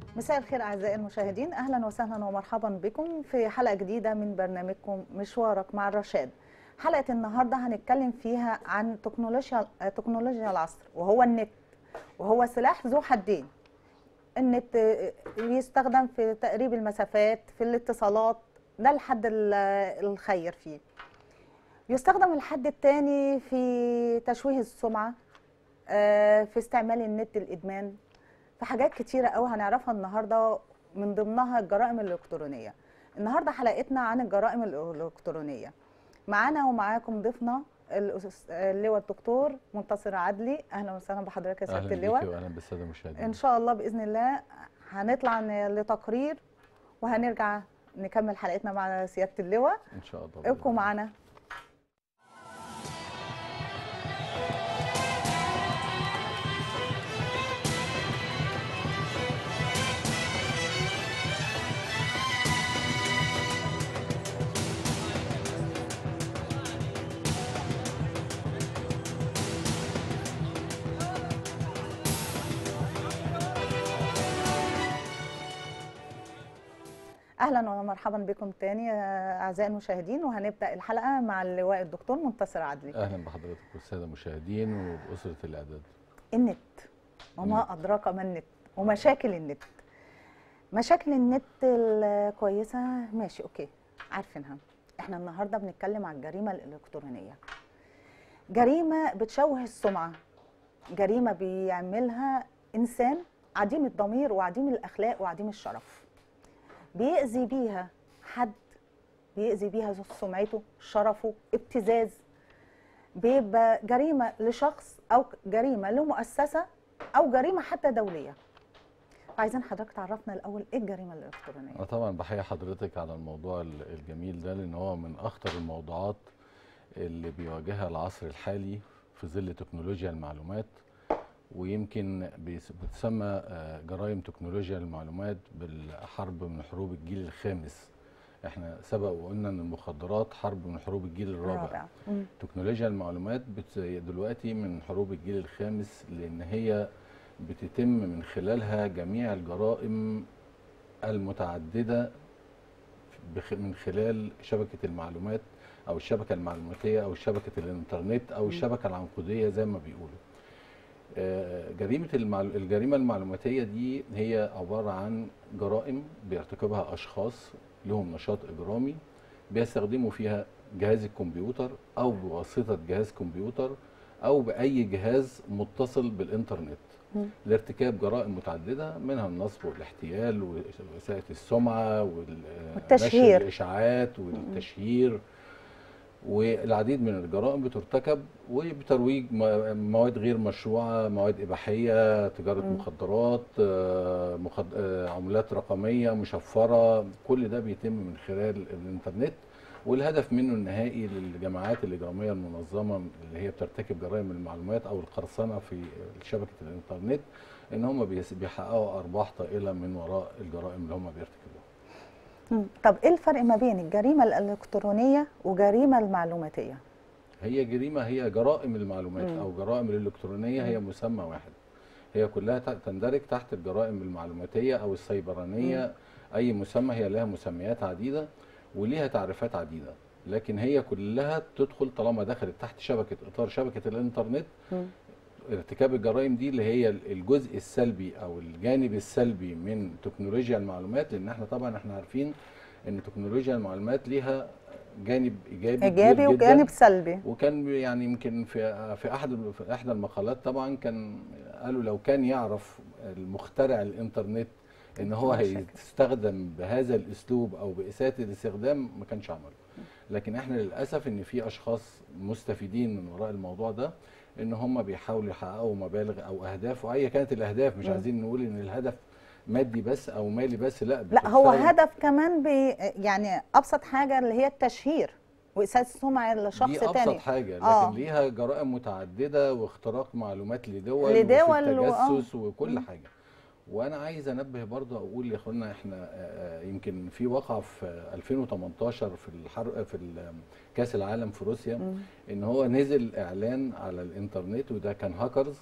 مساء الخير أعزائي المشاهدين أهلا وسهلا ومرحبا بكم في حلقة جديدة من برنامجكم مشوارك مع الرشاد حلقة النهاردة هنتكلم فيها عن تكنولوجيا تكنولوجيا العصر وهو النت وهو سلاح ذو حدين النت بيستخدم في تقريب المسافات في الاتصالات ده الحد ال- الخير فيه يستخدم الحد الثاني في تشويه السمعة آه، في استعمال النت الإدمان في حاجات كتيرة قوي هنعرفها النهاردة من ضمنها الجرائم الإلكترونية النهاردة حلقتنا عن الجرائم الإلكترونية معانا ومعاكم ضيفنا الأستاذ- اللواء الدكتور منتصر عدلي أهلا وسهلا بحضرتك يا سيادة اهلا اللواء بيكي واهلا بالساده المشاهدين ان شاء الله باذن الله هنطلع ن- لتقرير وهنرجع نكمل حلقتنا مع سياده اللواء ان شاء الله بإذن ابقوا الله. معنا اهلا ومرحبا بكم تاني يا اعزائي المشاهدين وهنبدا الحلقه مع اللواء الدكتور منتصر عدلي اهلا بحضرتك والساده المشاهدين وباسره الاعداد النت وما ادراك ما النت ومشاكل النت مشاكل النت الكويسه ماشي اوكي عارفينها احنا النهارده بنتكلم عن الجريمه الالكترونيه جريمه بتشوه السمعه جريمه بيعملها انسان عديم الضمير وعديم الاخلاق وعديم الشرف بيأذي بيها حد بيأذي بيها سمعته شرفه ابتزاز بيبقى جريمه لشخص او جريمه لمؤسسه او جريمه حتى دوليه عايزين حضرتك تعرفنا الاول ايه الجريمه الالكترونيه انا طبعا بحيي حضرتك على الموضوع ال- الجميل ده لان هو من اخطر الموضوعات اللي بيواجهها العصر الحالي في ظل تكنولوجيا المعلومات ويمكن بيس- بتسمى آه، جرائم تكنولوجيا المعلومات بالحرب من حروب الجيل الخامس احنا سبق وقلنا ان المخدرات حرب من حروب الجيل الرابع رابع مم. تكنولوجيا المعلومات بت... دلوقتي من حروب الجيل الخامس لان هي بتتم من خلالها جميع الجرائم المتعدده بخ... من خلال شبكه المعلومات او الشبكه المعلوماتيه او شبكه الانترنت او مم. الشبكه العنقوديه زي ما بيقولوا آه، جريمه المعلو... الجريمه المعلوماتيه دي هي عباره عن جرائم بيرتكبها اشخاص لهم نشاط اجرامي بيستخدموا فيها جهاز الكمبيوتر او بواسطه جهاز كمبيوتر او باي جهاز متصل بالانترنت مم. لارتكاب جرائم متعدده منها النصب والاحتيال واساءه السمعه وال- والتشهير. نشر الاشاعات والتشهير والعديد من الجرائم بترتكب وبترويج م- مواد غير مشروعه مواد اباحيه تجاره مم. مخدرات آه، مخد... آه، عملات رقميه مشفره كل ده بيتم من خلال الانترنت والهدف منه النهائي للجماعات الاجراميه المنظمه اللي هي بترتكب جرائم المعلومات او القرصنه في شبكه الانترنت ان هم بيس- بيحققوا ارباح طائله من وراء الجرائم اللي هم بيرتكبوها مم. طب ايه الفرق ما بين الجريمه الالكترونيه وجريمه المعلوماتيه هي جريمه هي جرائم المعلومات مم. او جرائم الالكترونيه هي مسمى واحد هي كلها ت- تندرج تحت الجرائم المعلوماتيه او السيبرانيه اي مسمى هي لها مسميات عديده وليها تعريفات عديده لكن هي كلها تدخل طالما دخلت تحت شبكه اطار شبكه الانترنت مم. ارتكاب الجرائم دي اللي هي الجزء السلبي او الجانب السلبي من تكنولوجيا المعلومات لان احنا طبعا احنا عارفين ان تكنولوجيا المعلومات ليها جانب ايجابي كبير ايجابي جداً. وجانب سلبي وكان يعني يمكن في في احد في احدى المقالات طبعا كان قالوا لو كان يعرف المخترع الانترنت ان هو مشاكل. هيستخدم بهذا الاسلوب او باساءه الاستخدام ما كانش عمله لكن احنا للاسف ان في اشخاص مستفيدين من وراء الموضوع ده ان هم بيحاولوا يحققوا مبالغ او اهداف وايا كانت الاهداف مش مم. عايزين نقول ان الهدف مادي بس او مالي بس لا لا هو بتستخدم- هدف كمان بي يعني ابسط حاجه اللي هي التشهير واساءه السمعه لشخص دي تاني ابسط حاجه لكن آه. ليها جرائم متعدده واختراق معلومات لدول لدول و- آه. وتجسس وكل مم. حاجه وانا عايز انبه برضه اقول يا اخوانا احنا آه، آه، يمكن في واقعه في 2018 في الحر في ال- كاس العالم في روسيا مم. ان هو نزل اعلان على الانترنت وده كان هاكرز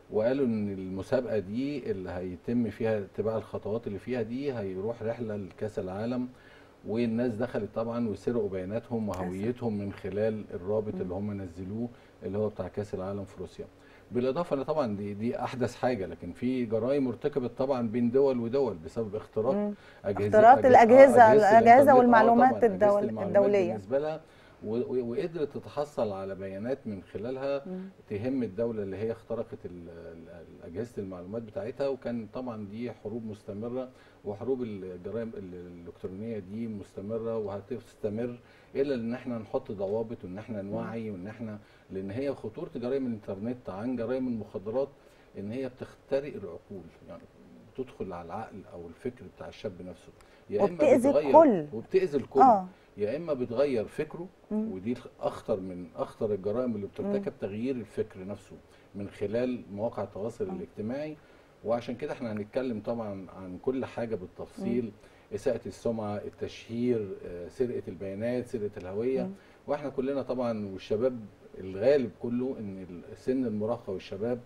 وقالوا ان المسابقه دي اللي هيتم فيها اتباع الخطوات اللي فيها دي هيروح رحله لكاس العالم والناس دخلت طبعا وسرقوا بياناتهم وهويتهم من خلال الرابط اللي هم نزلوه اللي هو بتاع كاس العالم في روسيا بالاضافه ان طبعا دي دي احدث حاجه لكن في جرائم ارتكبت طبعا بين دول ودول بسبب اختراق مم. اجهزه اختراق أجهزة- الأجهزة- آه، الأجهزة الإنترنت. آه، والمعلومات طبعاً، أجهزة الدول- المعلومات الدولية. بالنسبه لها و- و- وقدرت تتحصل على بيانات من خلالها مم. تهم الدوله اللي هي اخترقت ال- ال- اجهزه المعلومات بتاعتها وكان طبعا دي حروب مستمره وحروب الجرائم ال- الالكترونيه دي مستمره وهتستمر الا ان احنا نحط ضوابط وان احنا نوعي وان احنا لان هي خطوره جرائم الانترنت عن جرائم المخدرات ان هي بتخترق العقول يعني بتدخل على العقل او الفكر بتاع الشاب نفسه يا اما وبتأذي بتغير الكل. وبتاذي الكل اه يا اما بتغير فكره مم. ودي اخطر من اخطر الجرائم اللي بترتكب تغيير الفكر نفسه من خلال مواقع التواصل آه. الاجتماعي وعشان كده احنا هنتكلم طبعا عن كل حاجه بالتفصيل اساءه السمعه التشهير آه، سرقه البيانات سرقه الهويه مم. واحنا كلنا طبعا والشباب الغالب كله ان سن المراهقه والشباب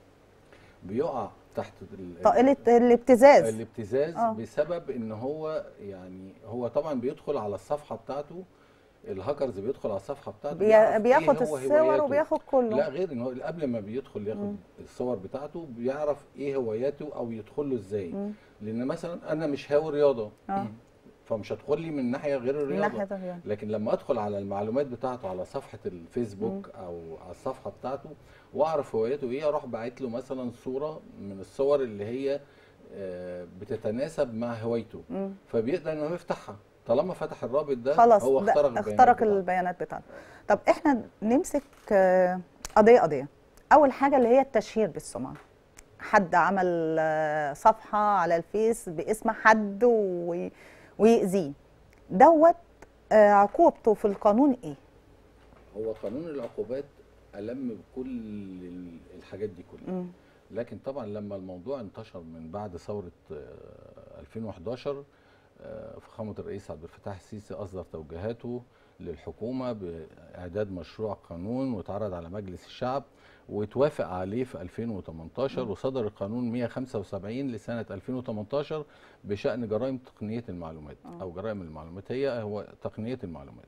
بيقع تحت ال- طائله الابتزاز الابتزاز آه. بسبب ان هو يعني هو طبعا بيدخل على الصفحه بتاعته الهاكرز بيدخل على الصفحه بتاعته بي- بيعرف بياخد إيه هو الصور هواياته. وبياخد كله لا غير ان هو قبل ما بيدخل ياخد مم. الصور بتاعته بيعرف ايه هواياته او يدخل له ازاي مم. لان مثلا انا مش هاوي رياضه آه. فمش هدخل لي من ناحيه غير من الرياضه ناحيه الرياضة. لكن لما ادخل على المعلومات بتاعته على صفحه الفيسبوك او على الصفحه بتاعته واعرف هوايته ايه اروح باعت له مثلا صوره من الصور اللي هي آه، بتتناسب مع هوايته مم. فبيقدر انه يفتحها طالما فتح الرابط ده خلاص هو ده اخترق البيانات اخترق بتاعته. البيانات بتاعته طب احنا نمسك آه، قضيه قضيه اول حاجه اللي هي التشهير بالسمعه حد عمل آه، صفحه على الفيس باسم حد وي- ويأذيه دوت آه، عقوبته في القانون ايه هو قانون العقوبات ألم بكل ال- الحاجات دي كلها مم. لكن طبعا لما الموضوع انتشر من بعد ثورة آه، 2011 آه، فخامة الرئيس عبد الفتاح السيسي أصدر توجيهاته للحكومة بإعداد مشروع قانون واتعرض على مجلس الشعب واتوافق عليه في 2018 وصدر القانون 175 لسنة 2018 بشأن جرائم تقنية المعلومات آه. أو جرائم المعلومات هي هو تقنية المعلومات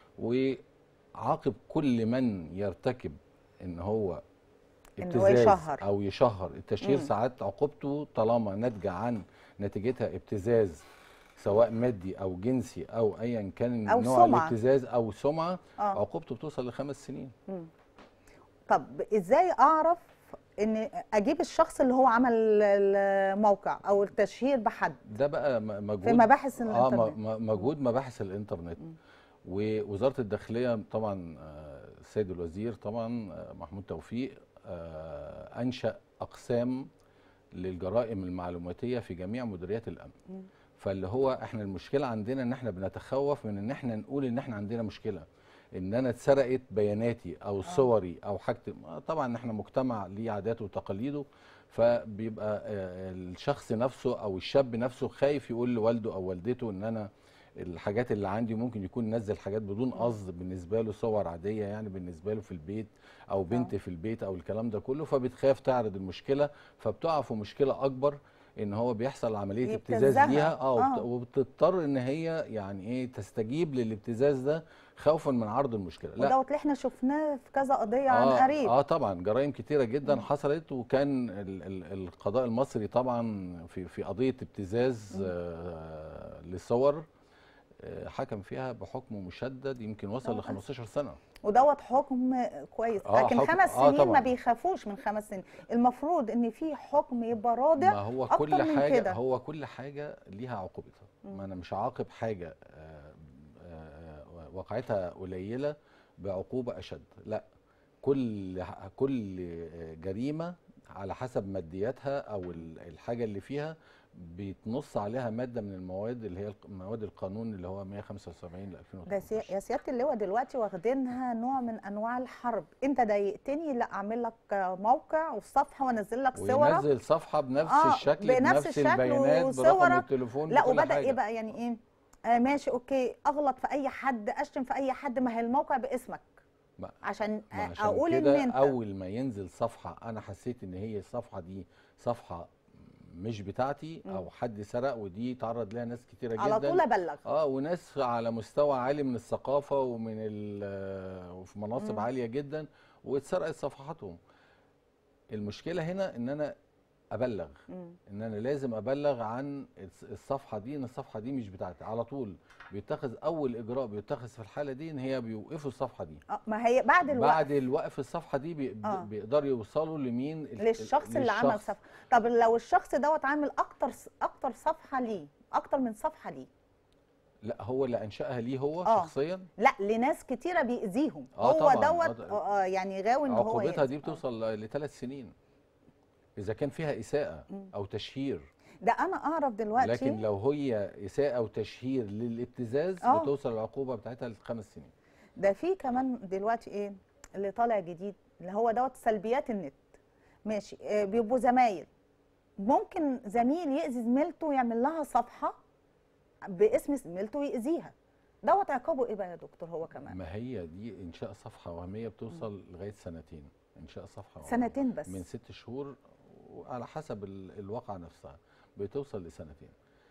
وعاقب كل من يرتكب ان هو إن هو ابتزاز يشهر. او يشهر التشهير مم. ساعات عقوبته طالما ناتجه عن نتيجتها ابتزاز سواء مادي او جنسي او ايا كان أو نوع سمعة. الابتزاز او سمعه اه عقوبته بتوصل لخمس سنين مم. طب ازاي اعرف ان اجيب الشخص اللي هو عمل الموقع او التشهير بحد ده بقى م- مجهود في مباحث اه م- الانترنت م- مجهود مباحث الانترنت مم. ووزاره الداخليه طبعا آه، السيد الوزير طبعا آه، محمود توفيق آه، انشا اقسام للجرائم المعلوماتيه في جميع مديريات الامن مم. فاللي هو احنا المشكله عندنا ان احنا بنتخوف من ان احنا نقول ان احنا عندنا مشكله ان انا اتسرقت بياناتي او صوري او حاجتي آه، طبعا احنا مجتمع ليه عاداته وتقاليده فبيبقى آه، الشخص نفسه او الشاب نفسه خايف يقول لوالده او والدته ان انا الحاجات اللي عندي ممكن يكون نزل حاجات بدون قصد بالنسبه له صور عاديه يعني بالنسبه له في البيت او بنت آه. في البيت او الكلام ده كله فبتخاف تعرض المشكله فبتقع في مشكله اكبر ان هو بيحصل عمليه ابتزاز يبتزها. ليها اه آه. وبت- وبتضطر ان هي يعني ايه تستجيب للابتزاز ده خوفا من عرض المشكله لا ودوت اللي احنا شفناه في كذا قضيه عن آه قريب اه طبعا جرائم كتيره جدا حصلت وكان ال ال القضاء المصري طبعا في في قضيه ابتزاز آه للصور آه حكم فيها بحكم مشدد يمكن وصل آه. ل 15 سنه ودوت حكم كويس آه، لكن حكم- خمس آه، سنين ما طبعاً. بيخافوش من خمس سنين المفروض ان في حكم يبقى ما رادع هو أكتر كل من حاجه كده. هو كل حاجه ليها عقوبتها مم. ما انا مش هعاقب حاجه آه، آه، وقعتها قليله بعقوبه اشد لا كل كل جريمه على حسب مادياتها او ال- الحاجه اللي فيها بيتنص عليها ماده من المواد اللي هي الق- مواد القانون اللي هو 175 ل ده سي... 2018 يا سياده اللواء دلوقتي واخدينها نوع من انواع الحرب انت ضايقتني لا اعمل لك موقع وصفحه وانزل لك صورك وينزل صفحه بنفس آه، الشكل بنفس بنفس, الشكل البيانات برقم وصورك. التليفون لا بكل وبدا حاجة. ايه بقى يعني ايه آه ماشي اوكي اغلط في اي حد اشتم في اي حد ما هي الموقع باسمك ما- عشان ما عشان اقول ان كده انت اول ما ينزل صفحه انا حسيت ان هي الصفحه دي صفحه مش بتاعتي او حد سرق ودي تعرض لها ناس كتيره على جدا طول ابلغ اه وناس على مستوى عالي من الثقافه ومن ال- وفي مناصب مم. عاليه جدا واتسرقت صفحاتهم المشكله هنا ان انا ابلغ مم. ان انا لازم ابلغ عن الص- الصفحه دي ان الصفحه دي مش بتاعتي على طول بيتخذ اول اجراء بيتخذ في الحاله دي ان هي بيوقفوا الصفحه دي اه ما هي بعد الوقت بعد الوقف الصفحه دي بي آه. بيقدروا يوصلوا لمين ال- للشخص اللي عمل للشخص. صفحه طب لو الشخص دوت عامل اكتر اكتر صفحه ليه اكتر من صفحه ليه لا هو اللي انشاها ليه هو آه. شخصيا لا لناس كتيره بيأذيهم آه هو طبعاً، دوت آه، آه آه، يعني غاوي ان هو عقوبتها يأذي. دي آه. بتوصل لثلاث سنين اذا كان فيها اساءه مم. او تشهير ده انا اعرف دلوقتي لكن لو هي اساءه وتشهير للابتزاز آه. بتوصل العقوبه بتاعتها لخمس سنين ده في كمان دلوقتي ايه اللي طالع جديد اللي هو دوت سلبيات النت ماشي آه، بيبقوا زمايل ممكن زميل يأذي زميلته ويعمل لها صفحة باسم زميلته ويأذيها دوت عقابه ايه بقى يا دكتور هو كمان ما هي دي انشاء صفحه وهميه بتوصل لغايه سنتين انشاء صفحه وهمية. سنتين بس من ست شهور وعلى حسب ال- الواقعة نفسها بتوصل لسنتين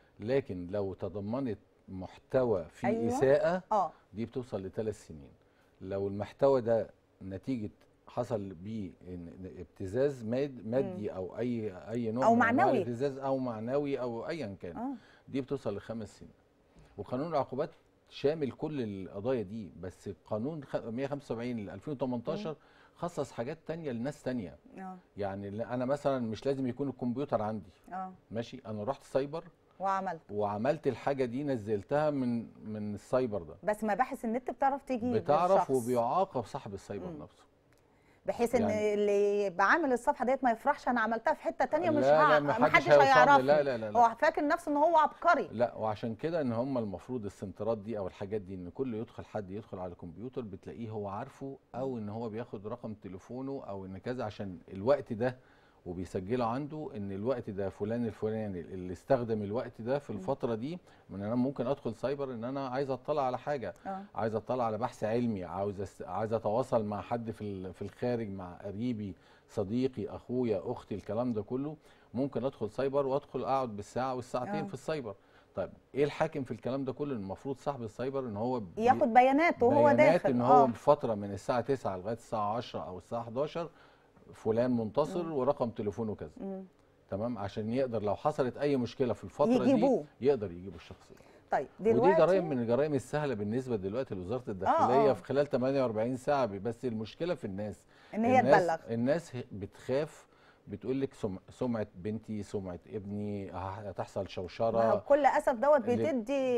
لكن لو تضمنت محتوى فيه أيوة. أيوة. إساءة اه دي بتوصل لثلاث سنين لو المحتوى ده نتيجة حصل بيه إن- إن ابتزاز ماد مادي او اي اي نوع أو من أنواع معنوي. الابتزاز او معنوي او ايا كان اه دي بتوصل لخمس سنين وقانون العقوبات شامل كل القضايا دي بس قانون خ- 175 ل 2018 خصص حاجات تانية لناس تانية اه يعني ل- انا مثلا مش لازم يكون الكمبيوتر عندي اه ماشي انا رحت سايبر وعملت وعملت الحاجه دي نزلتها من من السايبر ده بس مباحث النت بتعرف تجيب بتعرف الشخص. وبيعاقب صاحب السايبر مم. نفسه بحيث ان يعني- اللي بعمل الصفحه ديت ما يفرحش انا عملتها في حته تانية مش لا ه... لا ما محدش حدش هيوصل لي. هيعرفني لا لا لا, لا. هو فاكر نفسه ان هو عبقري لا وعشان كده ان هم المفروض السنترات دي او الحاجات دي ان كل يدخل حد يدخل على الكمبيوتر بتلاقيه هو عارفه او ان هو بياخد رقم تليفونه او ان كذا عشان الوقت ده وبيسجله عنده ان الوقت ده فلان الفلاني اللي استخدم الوقت ده في الفتره دي من انا ممكن ادخل سايبر ان انا عايز اطلع على حاجه اه عايز اطلع على بحث علمي عاوز أس... عايز اتواصل مع حد في ال- في الخارج مع قريبي صديقي اخويا اختي الكلام ده كله ممكن ادخل سايبر وادخل اقعد بالساعه والساعتين آه. في السايبر طيب ايه الحاكم في الكلام ده كله المفروض صاحب السايبر ان هو بي- ياخد بياناته وهو بيانات داخل ان هو اه فتره من الساعه 9 لغايه الساعه 10 او الساعه 11 فلان منتصر مم. ورقم تليفونه كذا مم. تمام عشان يقدر لو حصلت اي مشكله في الفتره يجيبوه. دي يقدر يجيب الشخص ده طيب ودي دلوقتي جرائم من الجرائم السهله بالنسبه دلوقتي لوزاره الداخليه آه. في خلال 48 ساعه بس المشكله في الناس ان هي الناس تبلغ الناس ه- بتخاف بتقول لك سم... سمعه بنتي سمعه ابني هتحصل ما هو شوشره بكل اسف دوت اللي- بتدي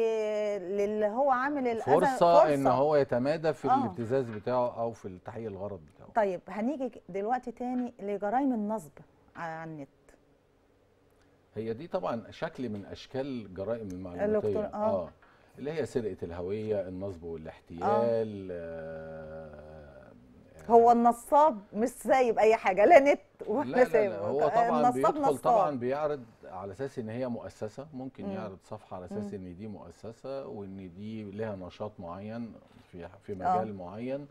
للي هو عامل الاذى فرصه ان هو يتمادى في آه. الابتزاز بتاعه او في التحقيق الغرض بتاعه طيب هنيجي دلوقتي تاني لجرائم النصب على النت هي دي طبعا شكل من اشكال جرائم الإلكترون- المعلوماتيه آه. اللي هي سرقه الهويه النصب والاحتيال آه. هو النصاب مش سايب اي حاجه لا نت لا ولا لا, سايب لا هو طبعا النصاب بيدخل نصاب طبعا بيعرض على اساس ان هي مؤسسه ممكن مم. يعرض صفحه على اساس مم. ان دي مؤسسه وان دي لها نشاط معين في في آه. مجال معين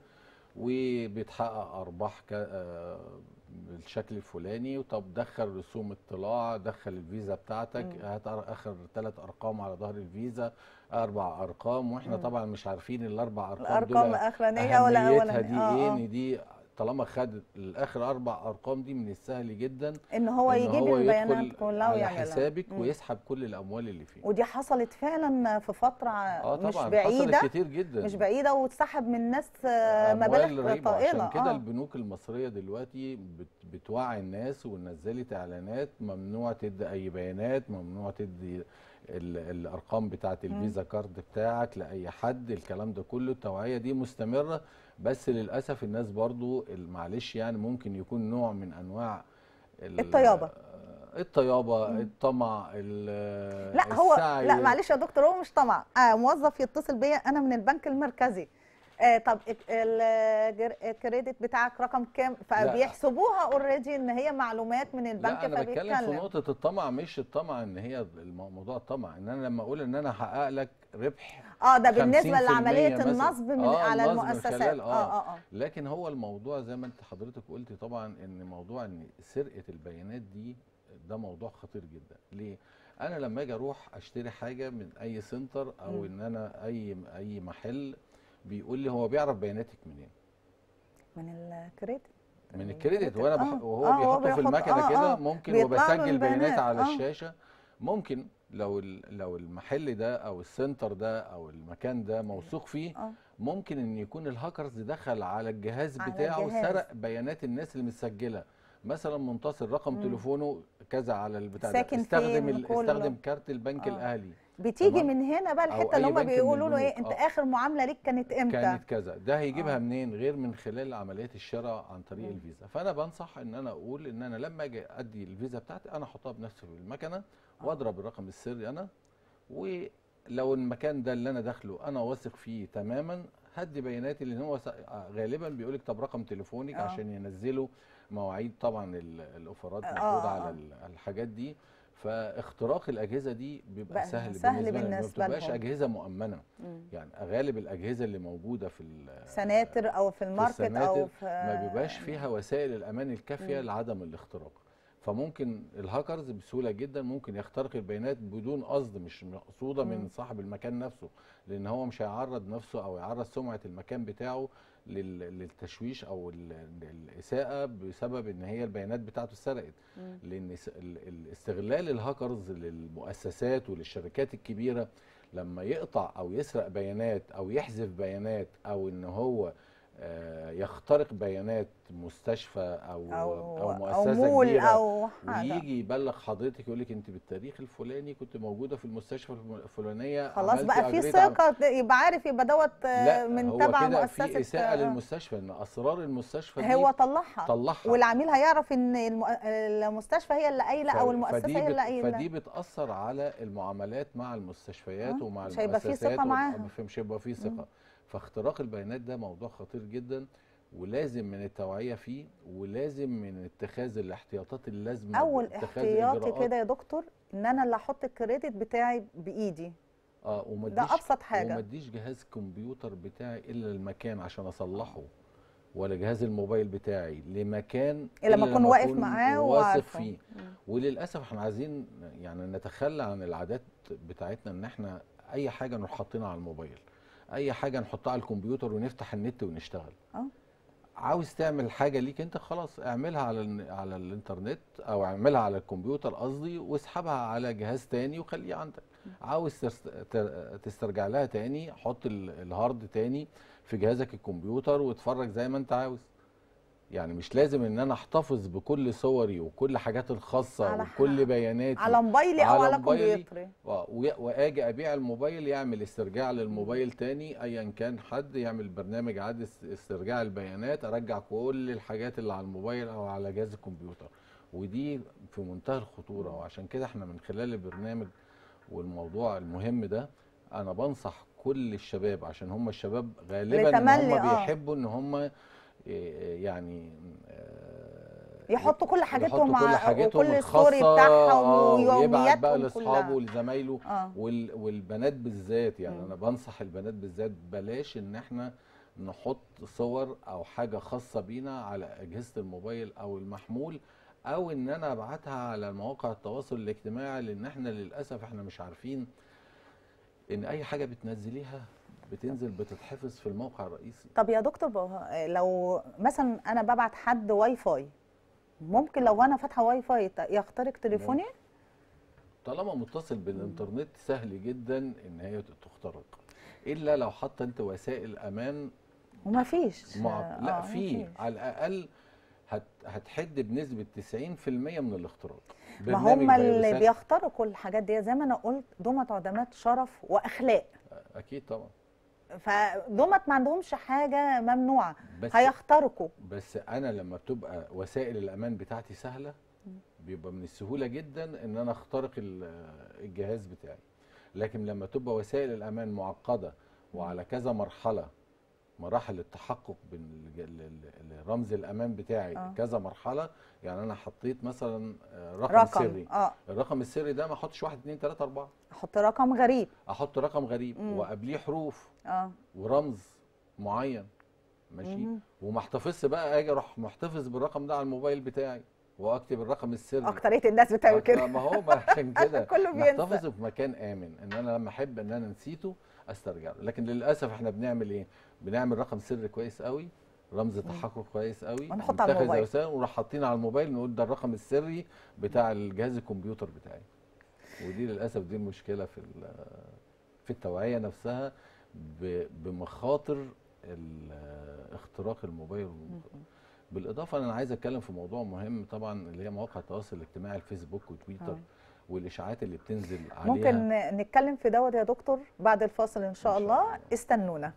وبتحقق ارباح ك- آه، بالشكل الفلاني وطب دخل رسوم اطلاع دخل الفيزا بتاعتك مم. هات أر- اخر ثلاث ارقام على ظهر الفيزا اربع ارقام واحنا مم. طبعا مش عارفين الاربع ارقام الارقام دول الاخرانيه ولا اهميتها اولانيه دي آه، ايه آه. ان دي طالما خد الاخر اربع ارقام دي من السهل جدا ان هو إن يجيب هو البيانات يدخل كلها على ويعملها حسابك مم. ويسحب كل الاموال اللي فيه ودي حصلت فعلا في فتره اه مش طبعا بعيده حصلت كتير جدا مش بعيده واتسحب من ناس آه، أموال مبالغ رهيبة. طائله عشان كده آه. البنوك المصريه دلوقتي بت بتوعي الناس ونزلت اعلانات ممنوع تدي اي بيانات ممنوع تدي ال- الارقام بتاعه الفيزا كارد بتاعك لاي حد الكلام ده كله التوعيه دي مستمره بس للاسف الناس برضو ال- معلش يعني ممكن يكون نوع من انواع ال- الطيابة. الطيابه مم. الطمع ال- لا هو السعي لا معلش يا دكتور هو مش طمع آه موظف يتصل بيا انا من البنك المركزي آه طب الك- الجر- الكريدت بتاعك رقم كام فبيحسبوها اوريدي ان هي معلومات من البنك لا انا بتكلم في فبيتكلم نقطه الطمع مش الطمع ان هي المو- موضوع الطمع ان انا لما اقول ان انا هحقق لك ربح اه ده بالنسبه 50% لعمليه مثلاً. النصب من آه، على النصب من المؤسسات خلال- اه آه. اه اه لكن هو الموضوع زي ما انت حضرتك قلتي طبعا ان موضوع ان سرقه البيانات دي ده موضوع خطير جدا ليه انا لما اجي اروح اشتري حاجه من اي سنتر او مم. ان انا اي اي محل بيقول لي هو بيعرف بياناتك منين من الكريدت من الكريدت وانا بح... آه، وهو آه، هو بيحطه في بيحط- المكنه آه، كده آه، ممكن بيطلع له وبسجل بيانات البيانات، على آه. الشاشه ممكن لو ال... لو المحل ده او السنتر ده او المكان ده موثوق فيه اه ممكن ان يكون الهاكرز دخل على الجهاز على بتاعه الجهاز. سرق بيانات الناس اللي متسجله مثلا منتصر رقم مم. تليفونه كذا على البتاع ساكن ده استخدم فين ال... كله. استخدم كارت البنك آه. الاهلي بتيجي تمام. من هنا بقى أو الحته اللي أي هم بنك من بيقولوا له ايه البنوك. انت آه. اخر معامله ليك كانت امتى كانت كذا ده هيجيبها آه. منين غير من خلال عمليات الشراء عن طريق مم. الفيزا فانا بنصح ان انا اقول ان انا لما اجي ادي الفيزا بتاعتي انا احطها بنفسي في المكنه واضرب الرقم السري انا ولو المكان ده اللي انا داخله انا واثق فيه تماما هدي بياناتي لان هو س- غالبا بيقول لك طب رقم تليفونك آه. عشان ينزلوا مواعيد طبعا ال- الاوفرات آه، موجوده آه، على آه. ال- الحاجات دي فاختراق الاجهزه دي بيبقى بقى سهل, سهل بالنسبه لهم ما بالنسبة بتبقاش لهم. اجهزه مؤمنه مم. يعني غالب الاجهزه اللي موجوده في ال- سناتر او في الماركت او السناتر في ما بيبقاش فيها وسائل الامان الكافيه مم. لعدم الاختراق فممكن الهاكرز بسهوله جدا ممكن يخترق البيانات بدون قصد مش مقصوده مم. من صاحب المكان نفسه لان هو مش هيعرض نفسه او يعرض سمعه المكان بتاعه لل- للتشويش او ال- الاساءه بسبب ان هي البيانات بتاعته اتسرقت مم. لان س- ال- ال- استغلال الهاكرز للمؤسسات وللشركات الكبيره لما يقطع او يسرق بيانات او يحذف بيانات او ان هو آه، يخترق بيانات مستشفى او او او او مؤسسه مول كبيره او حاجه ويجي يبلغ حضرتك يقول لك انت بالتاريخ الفلاني كنت موجوده في المستشفى الم- الفلانيه خلاص عملتي بقى في أجريتي عم- ثقه يبقى عارف يبقى دوت آه، لا من هو تبع كده مؤسسه في اساءه آه، للمستشفى ان اسرار المستشفى دي هو طلعها طلعها والعميل هيعرف ان الم- المستشفى هي اللي قايله او ف- المؤسسه فدي هي بت- اللي قايله فدي بتاثر على المعاملات مع المستشفيات آه، ومع مش هيبقى في المؤسسات ثقة وم- معاها. مش هيبقى في ثقه فاختراق البيانات ده موضوع خطير جدا ولازم من التوعيه فيه ولازم من اتخاذ الاحتياطات اللازمه اول باتخاذ احتياطي إجراءات. كده يا دكتور ان انا اللي احط الكريدت بتاعي بايدي اه وما ده اديش ابسط وما حاجه اديش جهاز كمبيوتر بتاعي الا المكان عشان اصلحه ولا جهاز الموبايل بتاعي لمكان إلا لما أكون واقف أكون معاه واثق وعارفه. فيه مم. وللاسف احنا عايزين يعني نتخلى عن العادات بتاعتنا ان احنا اي حاجه نروح حاطينها على الموبايل اي حاجه نحطها على الكمبيوتر ونفتح النت ونشتغل اه عاوز تعمل حاجه ليك انت خلاص اعملها على ال- على الانترنت او اعملها على الكمبيوتر قصدي واسحبها على جهاز تاني وخليه عندك عاوز تست- ت- تسترجع لها تاني حط ال- الهارد تاني في جهازك الكمبيوتر واتفرج زي ما انت عاوز يعني مش لازم ان انا احتفظ بكل صوري وكل حاجاتي الخاصه على وكل ح- بياناتي على موبايلي او على على موبايلي. كمبيوتري و- و- واجي ابيع الموبايل يعمل استرجاع للموبايل تاني ايا كان حد يعمل برنامج اعاده است- استرجاع البيانات ارجع كل الحاجات اللي على الموبايل او على جهاز الكمبيوتر ودي في منتهى الخطوره وعشان كده احنا من خلال البرنامج والموضوع المهم ده انا بنصح كل الشباب عشان هم الشباب غالبا ان لتملي، هم آه. بيحبوا ان هم يعني آه، يحطوا كل حاجتهم يحطوا كل مع- حاجتهم وكل الستوري الخاصة، بتاعهم آه، ويبعت بقى ويومياتهم لاصحابه كلها. ولزمايله اه وال والبنات بالذات يعني مم. انا بنصح البنات بالذات بلاش ان احنا نحط صور او حاجه خاصه بينا على اجهزه الموبايل او المحمول او ان انا ابعتها على مواقع التواصل الاجتماعي لان احنا للاسف احنا مش عارفين ان اي حاجه بتنزليها بتنزل بتتحفظ في الموقع الرئيسي طب يا دكتور بقى- لو مثلا انا ببعت حد واي فاي ممكن لو انا فاتحه واي فاي ت- يخترق تليفوني طالما متصل بالانترنت سهل جدا ان هي تخترق الا لو حاطه انت وسائل امان وما فيش مع... لا آه، في مفيش. على الاقل هت... هتحد بنسبه 90% من الاختراق ما هم برنامج اللي فيروسات- بيخترقوا الحاجات دي زي ما انا قلت دمت عدمات شرف واخلاق اكيد طبعا فدمت ما عندهمش حاجه ممنوعه بس هيخترقوا بس انا لما بتبقى وسائل الامان بتاعتي سهله بيبقى من السهوله جدا ان انا اخترق ال- الجهاز بتاعي لكن لما تبقى وسائل الامان معقده وعلى كذا مرحله مراحل التحقق بين الج- ال- ال- الرمز الامان بتاعي آه. كذا مرحله يعني انا حطيت مثلا آه، رقم, رقم سري اه الرقم السري ده ما احطش 1 2 3 4 احط رقم غريب احط رقم غريب مم. وقبليه حروف اه ورمز معين ماشي مهم. وما احتفظش بقى اجي اروح محتفظ بالرقم ده على الموبايل بتاعي واكتب الرقم السري اكتريه الناس بتعمل كده ما هو ما عشان كده كله بينسى نحتفظه في مكان امن ان انا لما احب ان انا نسيته استرجعه لكن للاسف احنا بنعمل ايه بنعمل رقم سري كويس قوي رمز تحقق كويس قوي ونحط على متخذ الموبايل. وسائل ونروح حاطين على الموبايل نقول ده الرقم السري بتاع الجهاز الكمبيوتر بتاعي ودي للاسف دي المشكله في ال- في التوعيه نفسها ب- بمخاطر ال- اختراق الموبايل بالاضافه انا عايز اتكلم في موضوع مهم طبعا اللي هي مواقع التواصل الاجتماعي الفيسبوك وتويتر آه. والاشاعات اللي بتنزل عليها ممكن نتكلم في دوت يا دكتور بعد الفاصل ان شاء إن شاء الله الله. استنونا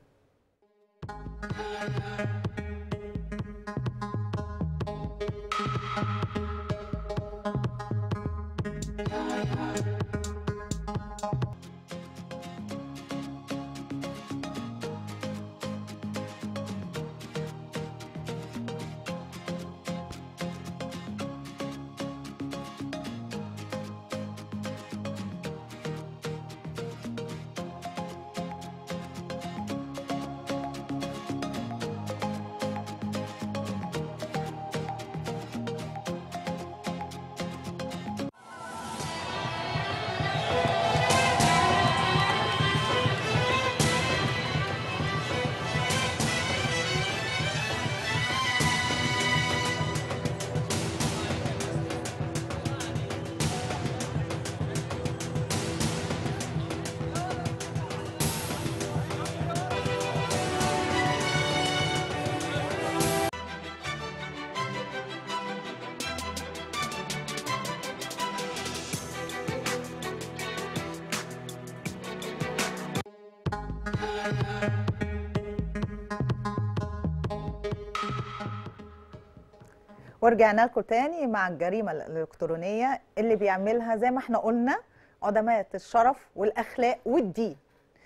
ورجعنا لكم تاني مع الجريمه الالكترونيه اللي بيعملها زي ما احنا قلنا عدمات الشرف والاخلاق والدين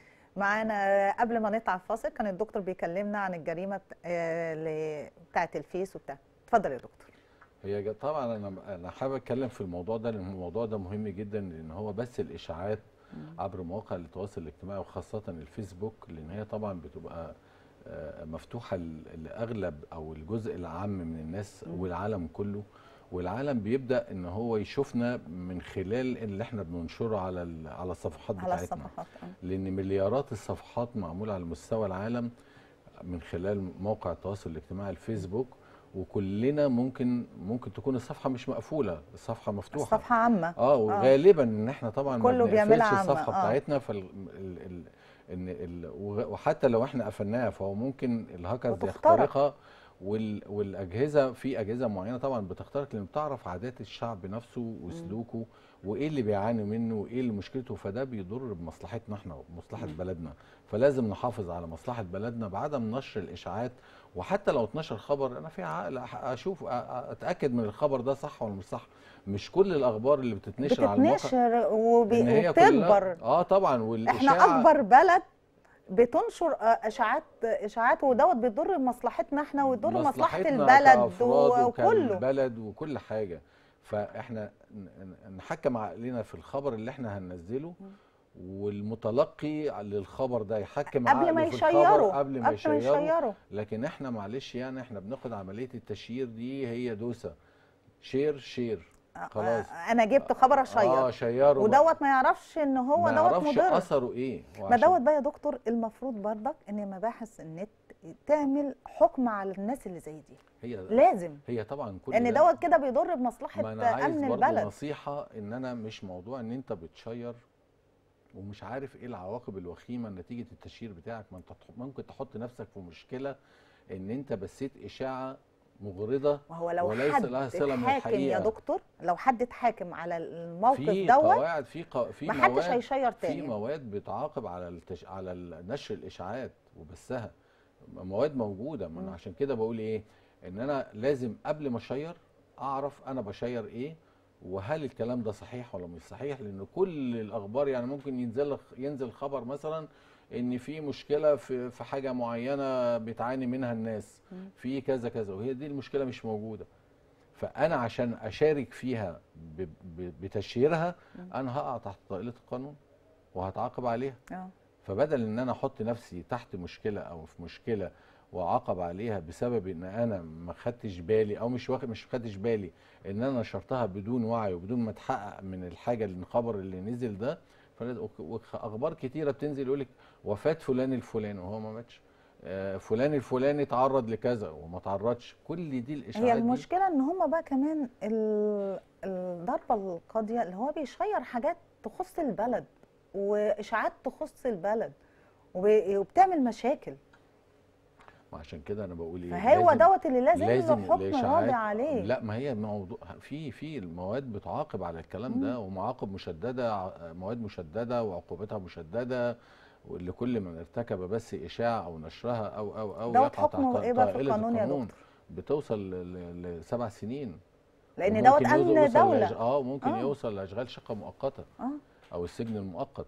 معانا قبل ما نطلع الفاصل كان الدكتور بيكلمنا عن الجريمه بت- آه، اللي بتاعت الفيس وبتاع اتفضل يا دكتور هي جا- طبعا انا انا حابب اتكلم في الموضوع ده لان الموضوع ده مهم جدا لان هو بس الاشاعات عبر مواقع التواصل الاجتماعي وخاصه الفيسبوك لان هي طبعا بتبقى آه، مفتوحه ل- لاغلب او الجزء العام من الناس مم. والعالم كله والعالم بيبدا ان هو يشوفنا من خلال اللي احنا بننشره على ال- على الصفحات على بتاعتنا الصفحات آه. لان مليارات الصفحات معموله على مستوى العالم من خلال موقع التواصل الاجتماعي الفيسبوك وكلنا ممكن ممكن تكون الصفحه مش مقفوله الصفحه مفتوحه الصفحه عامه اه وغالبا ان احنا طبعا ما كله بنقفلش بيعملها عامة، الصفحه آه. بتاعتنا فال ال ال ان ال وغ- وحتى لو احنا قفلناها فهو ممكن الهاكرز وتخترق. يخترقها وال والاجهزه في اجهزه معينه طبعا بتخترق لان بتعرف عادات الشعب نفسه وسلوكه وايه اللي بيعاني منه وايه اللي مشكلته فده بيضر بمصلحتنا احنا ومصلحه مم. بلدنا فلازم نحافظ على مصلحه بلدنا بعدم نشر الاشاعات وحتى لو اتنشر خبر انا في عقل أح- اشوف أ- أ- اتاكد من الخبر ده صح ولا مش صح مش كل الاخبار اللي بتتنشر على الموقع بتتنشر وبي... إن هي كلها- وبتكبر اه طبعا والاشاعه احنا اكبر بلد بتنشر آه، اشاعات اشاعات ودوت بيضر مصلحتنا احنا ويضر مصلحه مصلحتنا البلد كأفراد وكله وكالبلد وكل حاجه فاحنا ن- ن- نحكم عقلنا في الخبر اللي احنا هننزله مم. والمتلقي للخبر ده يحكم قبل ما عقله في الخبر يشيروا قبل ما يشيره يشيروا لكن احنا معلش يعني احنا بناخد عمليه التشيير دي هي دوسه شير شير خلاص. آه، انا جبت خبر اشير اه شيروا بقى. ودوت ما يعرفش ان هو ما دوت يعرفش مضر اثره ايه ما وعشان- دوت بقى يا دكتور المفروض برضك ان مباحث النت تعمل حكم على الناس اللي زي دي هي لازم هي طبعا كل ان ده- دوت كده بيضر بمصلحه ما انا عايز امن برضه البلد نصيحه ان انا مش موضوع ان انت بتشير ومش عارف ايه العواقب الوخيمه نتيجه التشيير بتاعك ما انت تح- ممكن تحط نفسك في مشكله ان انت بثيت اشاعه مغرضه وهو لو وليس حد لها صلة من اتحاكم يا الحقيقة. دكتور لو حد اتحاكم على الموقف في دوت قواعد في قو... في محدش مواد هيشير في تاني مواد بتعاقب على التش... على ال- نشر الاشاعات وبثها مواد موجوده من مم. عشان كده بقول ايه ان انا لازم قبل ما اشير اعرف انا بشير ايه وهل الكلام ده صحيح ولا مش صحيح لان كل الاخبار يعني ممكن ينزل ينزل خبر مثلا ان في مشكله في في حاجه معينه بتعاني منها الناس مم. في كذا كذا وهي دي المشكله مش موجوده فانا عشان اشارك فيها ب- ب- بتشهيرها مم. انا هقع تحت طائله القانون وهتعاقب عليها اه فبدل ان انا احط نفسي تحت مشكله او في مشكله واعاقب عليها بسبب ان انا ما خدتش بالي او مش واخد مش خدتش بالي ان انا نشرتها بدون وعي وبدون ما اتحقق من الحاجه اللي الخبر اللي نزل ده فلازم- وك- وك- اخبار كتيره بتنزل يقول لك وفاه فلان الفلاني وهو ما ماتش آه، فلان الفلاني تعرض لكذا وما تعرضش كل دي الاشاعات هي دي المشكله ان هم بقى كمان ال- الضربه القاضيه اللي هو بيشير حاجات تخص البلد واشاعات تخص البلد وب- وبتعمل مشاكل عشان كده انا بقول ايه فهو لازم- دوت اللي لازم, لازم له حكم الإشاعات- راضي عليه لا ما هي موضوع في في المواد بتعاقب على الكلام ده ومعاقب مشدده ع- مواد مشدده وعقوبتها مشدده لكل من ارتكب بس اشاعه او نشرها او او او دوت يقع حكمه تحت ايه بقى في طائلة القانون يا القانون. دكتور بتوصل ل- ل- لسبع سنين لان وممكن دوت يوصل- امن يوصل دوله لأش- اه ممكن آه. يوصل لاشغال شقه مؤقته اه او السجن المؤقت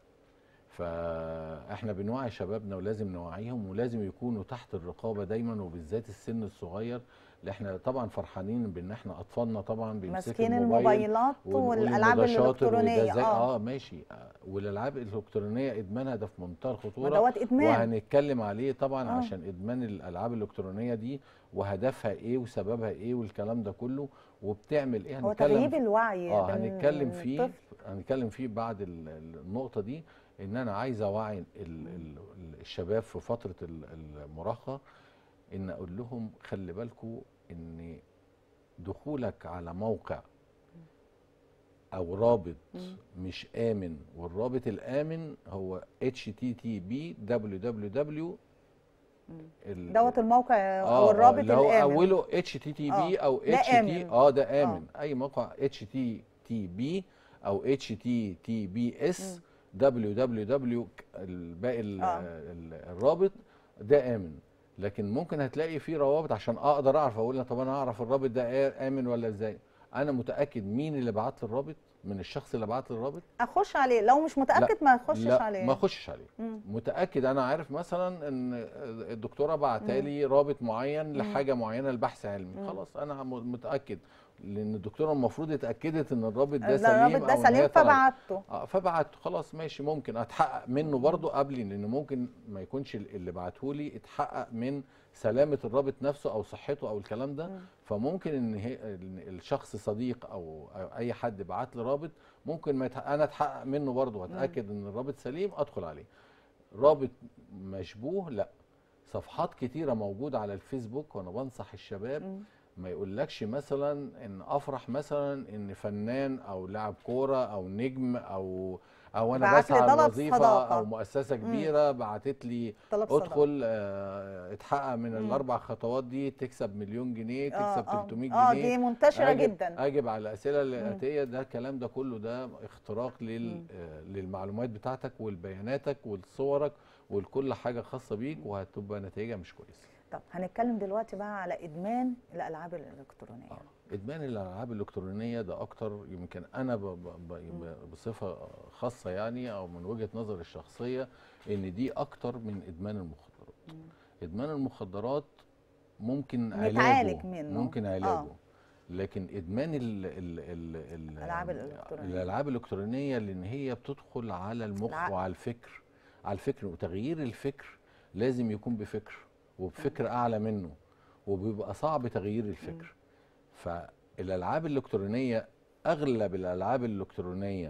فاحنا بنوعي شبابنا ولازم نوعيهم ولازم يكونوا تحت الرقابه دايما وبالذات السن الصغير اللي احنا طبعا فرحانين بان احنا اطفالنا طبعا بيمسكوا ماسكين الموبايل الموبايلات ونقول والالعاب إنه ده شاطر وده الالكترونيه زي- اه اه ماشي آه، والالعاب الالكترونيه ادمانها ده في منتهى ما الخطوره دوت ادمان وهنتكلم عليه طبعا آه. عشان ادمان الالعاب الالكترونيه دي وهدفها ايه وسببها ايه والكلام ده كله وبتعمل ايه هو هنتكلم تغييب الوعي اه بين هنتكلم فيه الطفل. هنتكلم فيه بعد ال- ال- النقطه دي ان انا عايز اوعي ال- ال- ال- الشباب في فتره ال- المراهقه ان اقول لهم خلي بالكم ان دخولك على موقع او رابط مم. مش امن والرابط الامن هو http www ال- دوت الموقع آه، او آه، الرابط اللي هو الامن اوله http آه، او ده HT آمن. اه ده امن اي موقع http او https www الباقي ال- آه. ال- الرابط ده امن لكن ممكن هتلاقي فيه روابط عشان اقدر اعرف اقول طب انا اعرف الرابط ده إيه امن ولا ازاي انا متاكد مين اللي بعت لي الرابط من الشخص اللي بعت لي الرابط اخش عليه لو مش متاكد ما اخشش لا عليه ما اخشش عليه مم. متاكد انا عارف مثلا ان الدكتوره بعتالي رابط معين لحاجه معينه لبحث علمي مم. خلاص انا م- متاكد لان الدكتوره المفروض اتاكدت ان الرابط ده لا، سليم الرابط ده أو إن هي سليم طلعت. فبعته اه فبعت خلاص ماشي ممكن اتحقق منه برضو قبلي لان ممكن ما يكونش ال- اللي بعتهولي اتحقق من سلامه الرابط نفسه او صحته او الكلام ده مم. فممكن ان هي إن الشخص صديق او أو اي حد بعت لي رابط ممكن ما يتحقق انا اتحقق منه برضه واتاكد ان الرابط سليم ادخل عليه رابط مشبوه لا صفحات كتيره موجوده على الفيسبوك وانا بنصح الشباب مم. ما يقولكش مثلا ان افرح مثلا ان فنان او لاعب كوره او نجم او او انا بعت لي بسعى طلب لوظيفه صداقة. او مؤسسه كبيره بعتت لي طلب صداقة. ادخل آه، اتحقق من مم. الاربع خطوات دي تكسب مليون جنيه آه، تكسب آه. 300 اه جنيه دي منتشره أجب جدا اجب على الاسئله الاتيه ده الكلام ده كله ده اختراق لل مم. آه، للمعلومات بتاعتك ولبياناتك ولصورك ولكل حاجه خاصه بيك وهتبقى نتائجها مش كويسه طب هنتكلم دلوقتي بقى على ادمان الالعاب الالكترونيه آه. ادمان الالعاب الالكترونيه ده اكتر يمكن انا ب ب ب بصفه خاصه يعني او من وجهه نظري الشخصيه ان دي اكتر من ادمان المخدرات مم. ادمان المخدرات ممكن نتعالج علاجه منه. ممكن آه. علاجه لكن ادمان ال ال ال ال الألعاب الإلكترونية. الالعاب الالكترونيه لان هي بتدخل على المخ العقل. وعلى الفكر على الفكر وتغيير الفكر لازم يكون بفكر وبفكر اعلى منه وبيبقى صعب تغيير الفكر فالالعاب الالكترونيه اغلب الالعاب الالكترونيه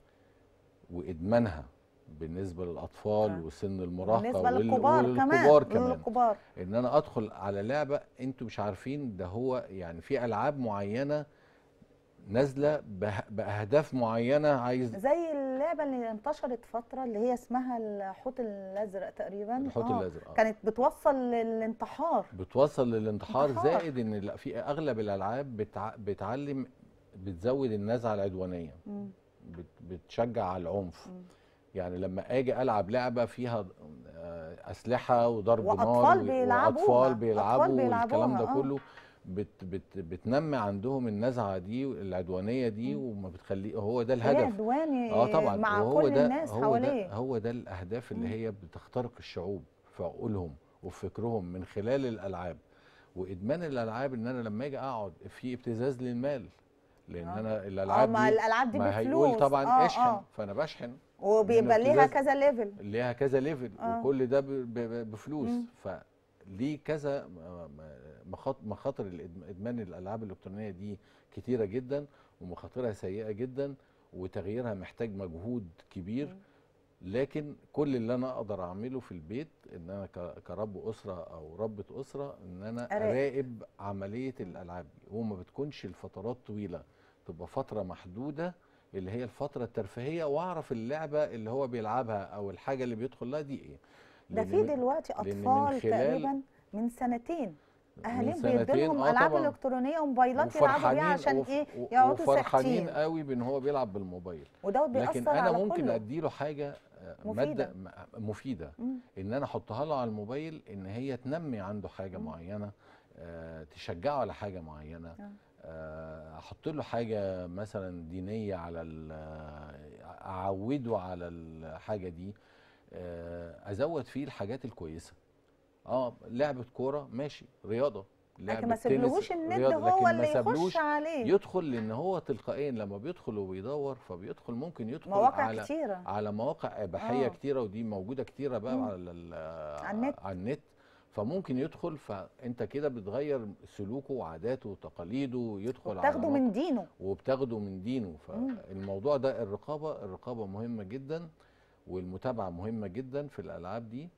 وادمانها بالنسبه للاطفال آه. وسن المراهقه بالنسبه وال- للكبار كمان والكبار كمان للكبار ان انا ادخل على لعبه انتوا مش عارفين ده هو يعني في العاب معينه نازله به- باهداف معينه عايز زي اللعبه اللي انتشرت فتره اللي هي اسمها الحوت الازرق تقريبا الحوت آه، الازرق آه. كانت بتوصل للانتحار بتوصل للانتحار انتحار. زائد ان لا- في اغلب الالعاب بتع... بتعلم بتزود النزعه العدوانيه مم. بت... بتشجع على العنف مم. يعني لما اجي العب لعبه فيها آه، اسلحه وضرب نار وأطفال و- بيلعبوها. واطفال أطفال بيلعبوا والكلام بيلعبوها، ده آه. كله بت بت بتنمي عندهم النزعه دي العدوانيه دي مم. وما بتخليه هو ده خليه الهدف عدواني اه طبعا مع وهو كل ده الناس هو حواليه ده هو ده الاهداف اللي مم. هي بتخترق الشعوب في عقولهم وفي فكرهم من خلال الالعاب وادمان الالعاب ان انا لما اجي اقعد في ابتزاز للمال لان آه. انا اه الالعاب ما دي الالعاب دي ما بفلوس هيقول طبعا اه اشحن اه فانا بشحن وبيبقى ليها الابتزاز كذا ليفل ليها كذا ليفل آه. وكل ده ب- ب- بفلوس مم. فليه كذا م- م- مخاط- مخاطر الإدم- ادمان الالعاب الالكترونيه دي كتيره جدا ومخاطرها سيئه جدا وتغييرها محتاج مجهود كبير مم. لكن كل اللي انا اقدر اعمله في البيت ان انا ك- كرب اسره او ربة اسره ان انا أراقب. اراقب عمليه الالعاب دي وما بتكونش الفترات طويله تبقى فتره محدوده اللي هي الفتره الترفيهيه واعرف اللعبه اللي هو بيلعبها او الحاجه اللي بيدخل لها دي ايه ده لأن في من- دلوقتي لأن من اطفال خلال- تقريبا من سنتين من اهاليهم سنتين، بيدوا آه العاب طبعاً. الكترونيه وموبايلات يلعبوا بيها عشان وف- ايه و- يقعدوا وفرحانين ساكتين قوي بان هو بيلعب بالموبايل ودوت لكن بيأثر انا على ممكن كله اديله حاجه آه، مفيدة. ماده م- مفيده مم. ان انا احطها له على الموبايل ان هي تنمي عنده حاجه مم. معينه آه، تشجعه على حاجه معينه آه. آه، احط له حاجه مثلا دينيه على ال- اعوده على الحاجه دي آه، ازود فيه الحاجات الكويسه اه لعبه كوره ماشي رياضه لكن لعبة ما تنس سيبلهوش النت رياضة، هو لكن ما اللي سابلوش يخش عليه يدخل لان هو تلقائيا لما بيدخل وبيدور فبيدخل ممكن يدخل مواقع على كتيره على مواقع اباحيه آه. كتيره ودي موجوده كتيره بقى مم. على ال- على النت. على النت فممكن يدخل فانت كده بتغير سلوكه وعاداته وتقاليده يدخل على تاخده مواقع- من دينه وبتاخده من دينه مم. فالموضوع ده الرقابه الرقابه مهمه جدا والمتابعه مهمه جدا في الالعاب دي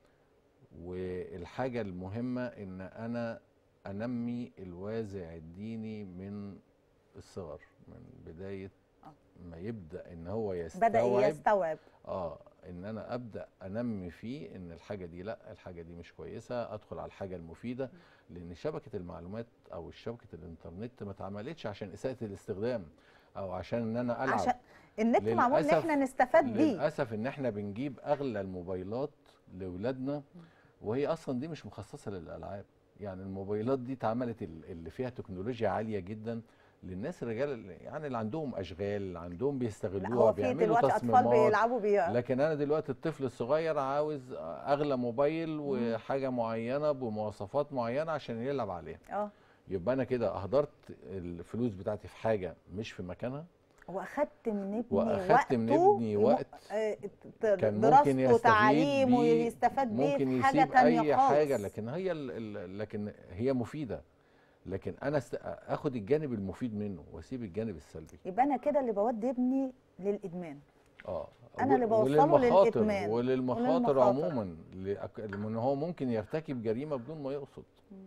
والحاجه المهمه ان انا انمي الوازع الديني من الصغر من بدايه آه. ما يبدا ان هو بدا يستوعب يستوعب اه ان انا ابدا انمي فيه ان الحاجه دي لا الحاجه دي مش كويسه ادخل على الحاجه المفيده لان شبكه المعلومات او شبكه الانترنت ما اتعملتش عشان اساءه الاستخدام او عشان ان انا العب عشان النت معمول ان للأسف- احنا نستفاد بيه للاسف ان احنا بنجيب اغلى الموبايلات لاولادنا وهي اصلا دي مش مخصصه للالعاب يعني الموبايلات دي اتعملت ال- اللي فيها تكنولوجيا عاليه جدا للناس الرجال اللي- يعني اللي عندهم اشغال اللي عندهم لا بيستغلوها هو في بيعملوا دلوقتي اطفال تصميمات بيلعبوا بيها لكن انا دلوقتي الطفل الصغير عاوز اغلى موبايل وحاجه معينه بمواصفات معينه عشان يلعب عليها اه يبقى انا كده اهدرت الفلوس بتاعتي في حاجه مش في مكانها واخدت من ابني واخدت من وقته ابني م- وقت آه، ت- كان ممكن دراسته يستفيد تعليمه بيه، يستفاد بيه ممكن في حاجه يسيب تانية اي خالص حاجه لكن هي ال ال لكن هي مفيده لكن انا است... اخد الجانب المفيد منه واسيب الجانب السلبي يبقى انا كده اللي بودي ابني للادمان اه أنا اللي بوصله وللمخاطر- للإدمان. وللمخاطر وللمخاطر. عموما لأك- لان هو ممكن يرتكب جريمه بدون ما يقصد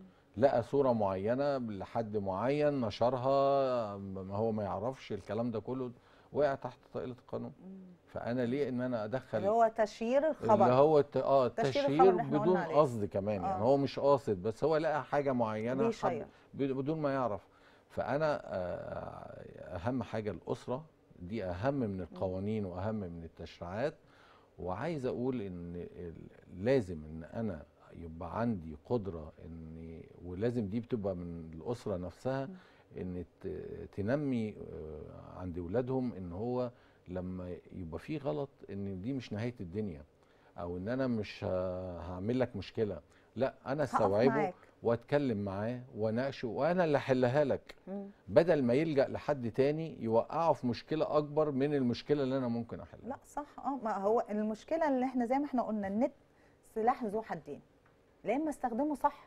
لقى صوره معينه لحد معين نشرها ما هو ما يعرفش الكلام ده كله وقع تحت طائله القانون فانا ليه ان انا ادخل اللي هو تشهير اللي الخبر هو الت... اه تشهير الخبر التشهير اللي إحنا بدون قلنا عليه. قصد كمان آه. يعني هو مش قاصد بس هو لقى حاجه معينه بيشير. حب ب- بدون ما يعرف فانا آه، اهم حاجه الاسره دي اهم من القوانين واهم من التشريعات وعايز اقول ان ال- لازم ان انا يبقى عندي قدره ان ولازم دي بتبقى من الاسره نفسها ان ت- تنمي آه، عند اولادهم ان هو لما يبقى في غلط ان دي مش نهايه الدنيا او ان انا مش ه- هعمل لك مشكله لا انا هقف استوعبه معاك. واتكلم معاه واناقشه وانا اللي احلها لك مم. بدل ما يلجا لحد تاني يوقعه في مشكله اكبر من المشكله اللي انا ممكن احلها لا صح اه ما هو المشكله اللي احنا زي ما احنا قلنا النت سلاح ذو حدين لا اما استخدمه صح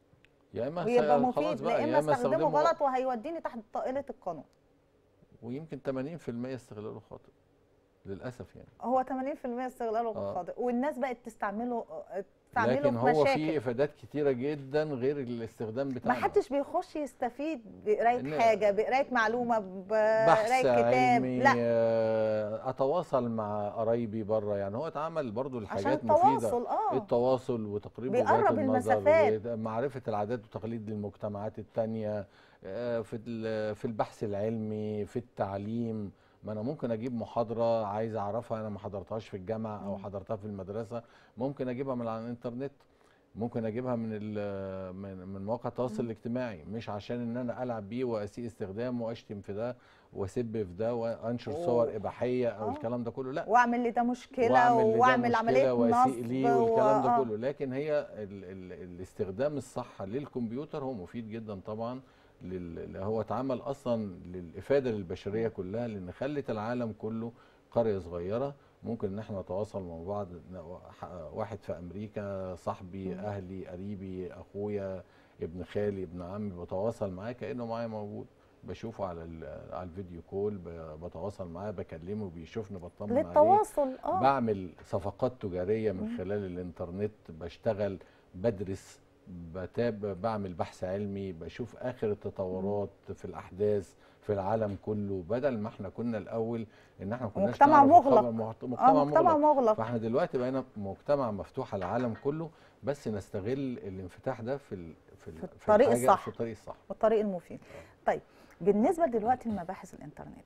يا اما ويبقى س- مفيد خلاص بقى لا يا اما اما استخدمه استخدمه غلط وهيوديني تحت طائله القانون ويمكن 80% استغلاله خاطئ للاسف يعني هو 80% استغلاله آه. خاطئ والناس بقت تستعمله تستعمله لكن في هو في مشاكل افادات كتيره جدا غير الاستخدام ما بتاعنا حدش بيخش يستفيد بقرايه لا. حاجه بقرايه معلومه بحث بقرايه كتاب علمي لا آه، اتواصل مع قرايبي بره يعني هو اتعمل برضو عشان الحاجات مفيده التواصل اه التواصل وتقريب بيقرب وجهات النظر المسافات. ومعرفه العادات والتقاليد للمجتمعات التانية آه، في ال- في البحث العلمي في التعليم ما انا ممكن اجيب محاضره عايز اعرفها انا ما حضرتهاش في الجامعه او مم. حضرتها في المدرسه ممكن اجيبها من على الانترنت ممكن اجيبها من ال- من من مواقع التواصل الاجتماعي مش عشان ان انا العب بيه واسيء استخدامه واشتم في ده واسب في ده وانشر أوه. صور اباحيه او آه. الكلام ده كله لا واعمل لي ده مشكله واعمل لده واعمل مشكلة عمليه واسيء نصب ليه والكلام ده و- آه. كله لكن هي ال ال الاستخدام الصح للكمبيوتر هو مفيد جدا طبعا لل- اللي هو اتعمل اصلا للافاده للبشريه كلها لان خلت العالم كله قريه صغيره ممكن ان احنا نتواصل مع بعض ن- ح- واحد في امريكا صاحبي مم. اهلي قريبي اخويا ابن خالي ابن عمي بتواصل معاه كانه معايا موجود بشوفه على ال- على الفيديو كول ب- بتواصل معاه بكلمه بيشوفني بطمن عليه للتواصل اه بعمل صفقات تجاريه من مم. خلال الانترنت بشتغل بدرس بتابع بعمل بحث علمي بشوف اخر التطورات في الاحداث في العالم كله بدل ما احنا كنا الاول ان احنا كنا مجتمع مغلق. مجتمع, اه مجتمع مغلق مغلق فاحنا دلوقتي بقينا مجتمع مفتوح على العالم كله بس نستغل الانفتاح ده في ال في, ال في الطريق الحاجة- الصح. في الطريق الصح والطريق المفيد طيب بالنسبه دلوقتي لمباحث الانترنت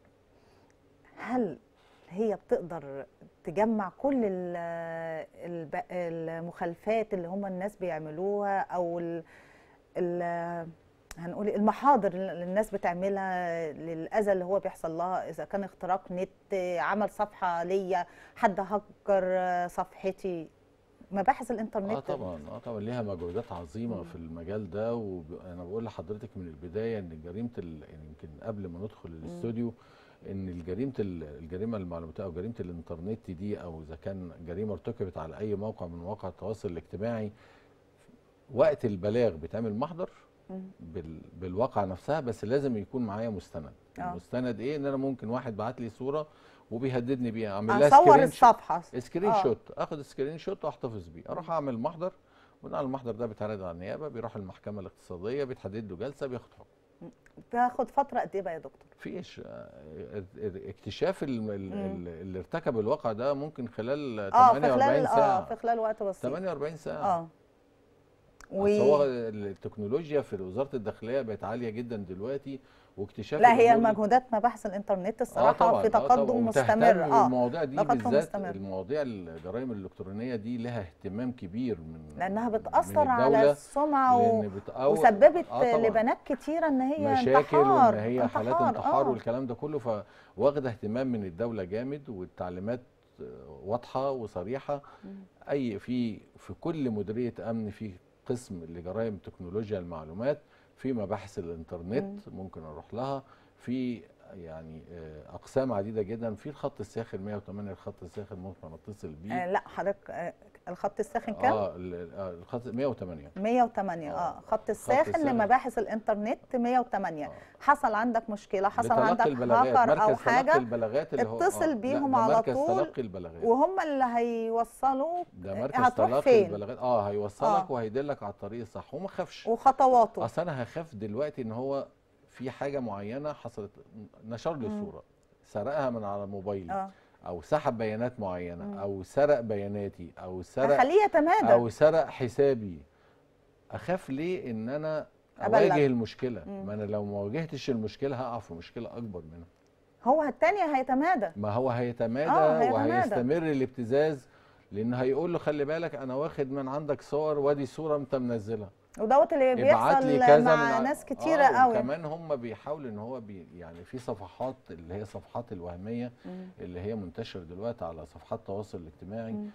هل هي بتقدر تجمع كل ال- الب- المخالفات اللي هم الناس بيعملوها او ال ال هنقول المحاضر اللي الناس بتعملها للاذى اللي هو بيحصل لها اذا كان اختراق نت عمل صفحه ليا حد هكر صفحتي مباحث الانترنت اه طبعا اه طبعا ليها مجهودات عظيمه مم. في المجال ده وانا بقول لحضرتك من البدايه ان جريمه ال... يعني يمكن قبل ما ندخل الاستوديو ان الجريمه ال- الجريمه المعلوماتيه او جريمه الانترنت دي او اذا كان جريمه ارتكبت على اي موقع من مواقع التواصل الاجتماعي وقت البلاغ بيتعمل محضر مم. بال... بالواقع نفسها بس لازم يكون معايا مستند آه. المستند ايه ان انا ممكن واحد بعت لي صوره وبيهددني بيها اعمل لها اصور سكرين شوت الصفحه سكرين آه. شوت اخد سكرين شوت واحتفظ بيه اروح اعمل محضر وبناء على المحضر ده بيتعرض على النيابه بيروح المحكمه الاقتصاديه بيتحدد له جلسه بياخد حكم بتاخد فتره قد ايه بقى يا دكتور فيش آه، اكتشاف ال- ال- مم. ال- اللي ارتكب الواقع ده ممكن خلال اه في 48 خلال اه ساعه في خلال وقت بسيط 48 ساعه اه و... هو التكنولوجيا في وزاره الداخليه بقت عاليه جدا دلوقتي واكتشاف لا هي الأمور دي- مجهودات مباحث الانترنت آه الصراحه طبعاً، في آه طبعاً، تقدم وتهتم مستمر اه بالمواضيع دي تقدم بالذات مستمر. المواضيع الجرائم الالكترونيه دي لها اهتمام كبير من لانها من بتاثر على الدولة، السمعه و... لأن بتأول- وسببت آه طبعاً. لبنات كتيره ان هي مشاكل انتحار وان هي حالات انتحار، انتحار آه. والكلام ده كله فواخده اهتمام من الدوله جامد والتعليمات آه، واضحه وصريحه مم. اي في في كل مديريه امن في قسم لجرائم تكنولوجيا المعلومات في مباحث الانترنت ممكن اروح لها في يعني آه، اقسام عديده جدا في الخط الساخن 108 الخط الساخن ممكن اتصل بيه آه لا حضرتك آه الخط الساخن كام؟ اه ال- آه، الخط 108 108 اه آه، خط الساخن الساخن. لمباحث الانترنت 108 آه. حصل عندك مشكله حصل لتلقي عندك البلاغات هاكر او مركز تلقي حاجه البلاغات اللي هو اتصل آه، لا، بيهم ده على مركز طول تلقي البلاغات وهم اللي هيوصلوا ده مركز هتروح تلقي فين؟ البلاغات اه هيوصلك آه. وهيدلك على الطريق الصح وما خافش وخطواته اصل انا هخاف دلوقتي ان هو في حاجه معينه حصلت نشر لي مم. صوره سرقها من على موبايلي اه او سحب بيانات معينه مم. او سرق بياناتي او سرق هخليه يتمادى او سرق حسابي اخاف ليه ان انا أبلغ. اواجه المشكله مم. ما انا لو ما واجهتش المشكله هقع في مشكله اكبر منها هو التاني هيتمادى ما هو هيتمادى, آه، هيتمادى. وهيستمر الابتزاز لان هيقول له خلي بالك انا واخد من عندك صور وادي صوره انت منزلها ودوت اللي ابعت لي بيحصل كذا مع من ع- ناس كتيره آه قوي وكمان هم بيحاولوا ان هو بي يعني في صفحات اللي هي صفحات الوهميه مم. اللي هي منتشره دلوقتي على صفحات التواصل الاجتماعي مم.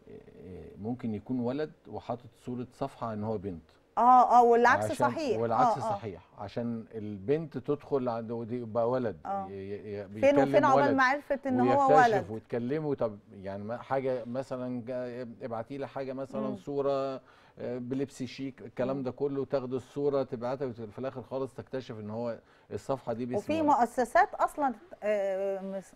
إيه، ممكن يكون ولد وحاطط صوره صفحه ان هو بنت اه اه والعكس عشان- صحيح والعكس آه آه. صحيح عشان البنت تدخل عند ودي يبقى ولد آه. ي- ي- ي- فين بيكلم وفين عقبال ولد. ما عرفت ان هو ويكتشف ولد وتكلمه طب يعني ما- حاجه مثلا جا- ابعتي لي حاجه مثلا مم. صوره آه، بلبس شيك الكلام ده كله تاخد الصوره تبعتها وت- في الاخر خالص تكتشف ان هو الصفحه دي باسم وفي ولد. مؤسسات اصلا آه، مس-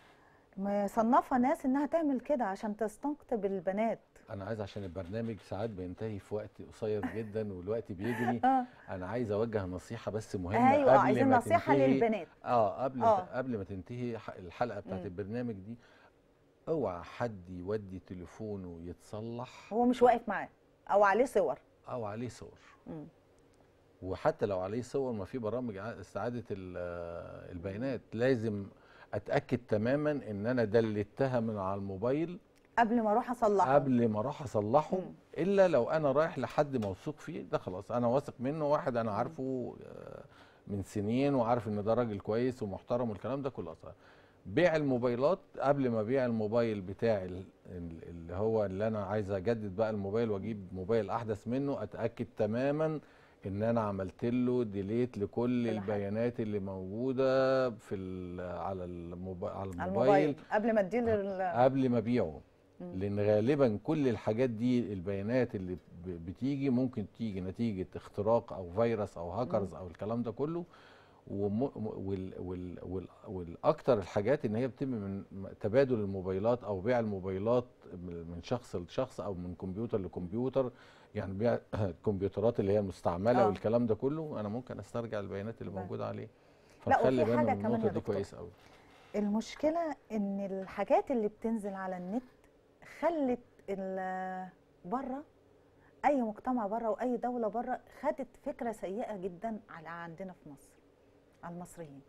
مصنفه ناس انها تعمل كده عشان تستقطب البنات انا عايز عشان البرنامج ساعات بينتهي في وقت قصير جدا والوقت بيجري اه انا عايز اوجه نصيحه بس مهمه ايوه قبل عايزين ما نصيحه تنتهي للبنات اه قبل آه. آه. قبل ما تنتهي ح- الحلقه بتاعت مم. البرنامج دي اوعى حد يودي تليفونه يتصلح هو مش واقف معاه او عليه صور او عليه صور مم. وحتى لو عليه صور ما في برامج ع- استعاده ال- آه، البيانات لازم اتاكد تماما ان انا دلتها من على الموبايل قبل ما اروح اصلحه قبل ما اروح اصلحه مم. الا لو انا رايح لحد موثوق فيه ده خلاص انا واثق منه واحد انا عارفه آه، من سنين وعارف ان ده راجل كويس ومحترم والكلام ده كله اصلا بيع الموبايلات قبل ما ابيع الموبايل بتاعي ال- ال- اللي هو اللي انا عايز اجدد بقى الموبايل واجيب موبايل احدث منه اتاكد تماما ان انا عملت له ديليت لكل كل حاجة. البيانات اللي موجوده في ال- على الموبايل على على الموبايل الموبايل قبل ما اديله ال- قبل ما ابيعه مم. لان غالبا كل الحاجات دي البيانات اللي ب- بتيجي ممكن تيجي نتيجه اختراق او فيروس او هاكرز او الكلام ده كله وم... وال... وال... وال... والاكتر الحاجات ان هي بتتم من تبادل الموبايلات او بيع الموبايلات من شخص لشخص او من كمبيوتر لكمبيوتر يعني بيع الكمبيوترات اللي هي المستعمله آه. والكلام ده كله انا ممكن استرجع البيانات اللي بقى. موجوده عليه لا، فخلي وفي بالنا حاجة من كمان يا النقطه دي دكتور. كويس قوي المشكله ان الحاجات اللي بتنزل على النت خلت بره اي مجتمع بره واي دوله بره خدت فكره سيئه جدا على عندنا في مصر على المصريين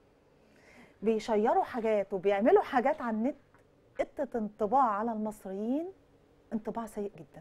بيشيروا حاجات وبيعملوا حاجات على النت ادت انطباع على المصريين انطباع سيء جدا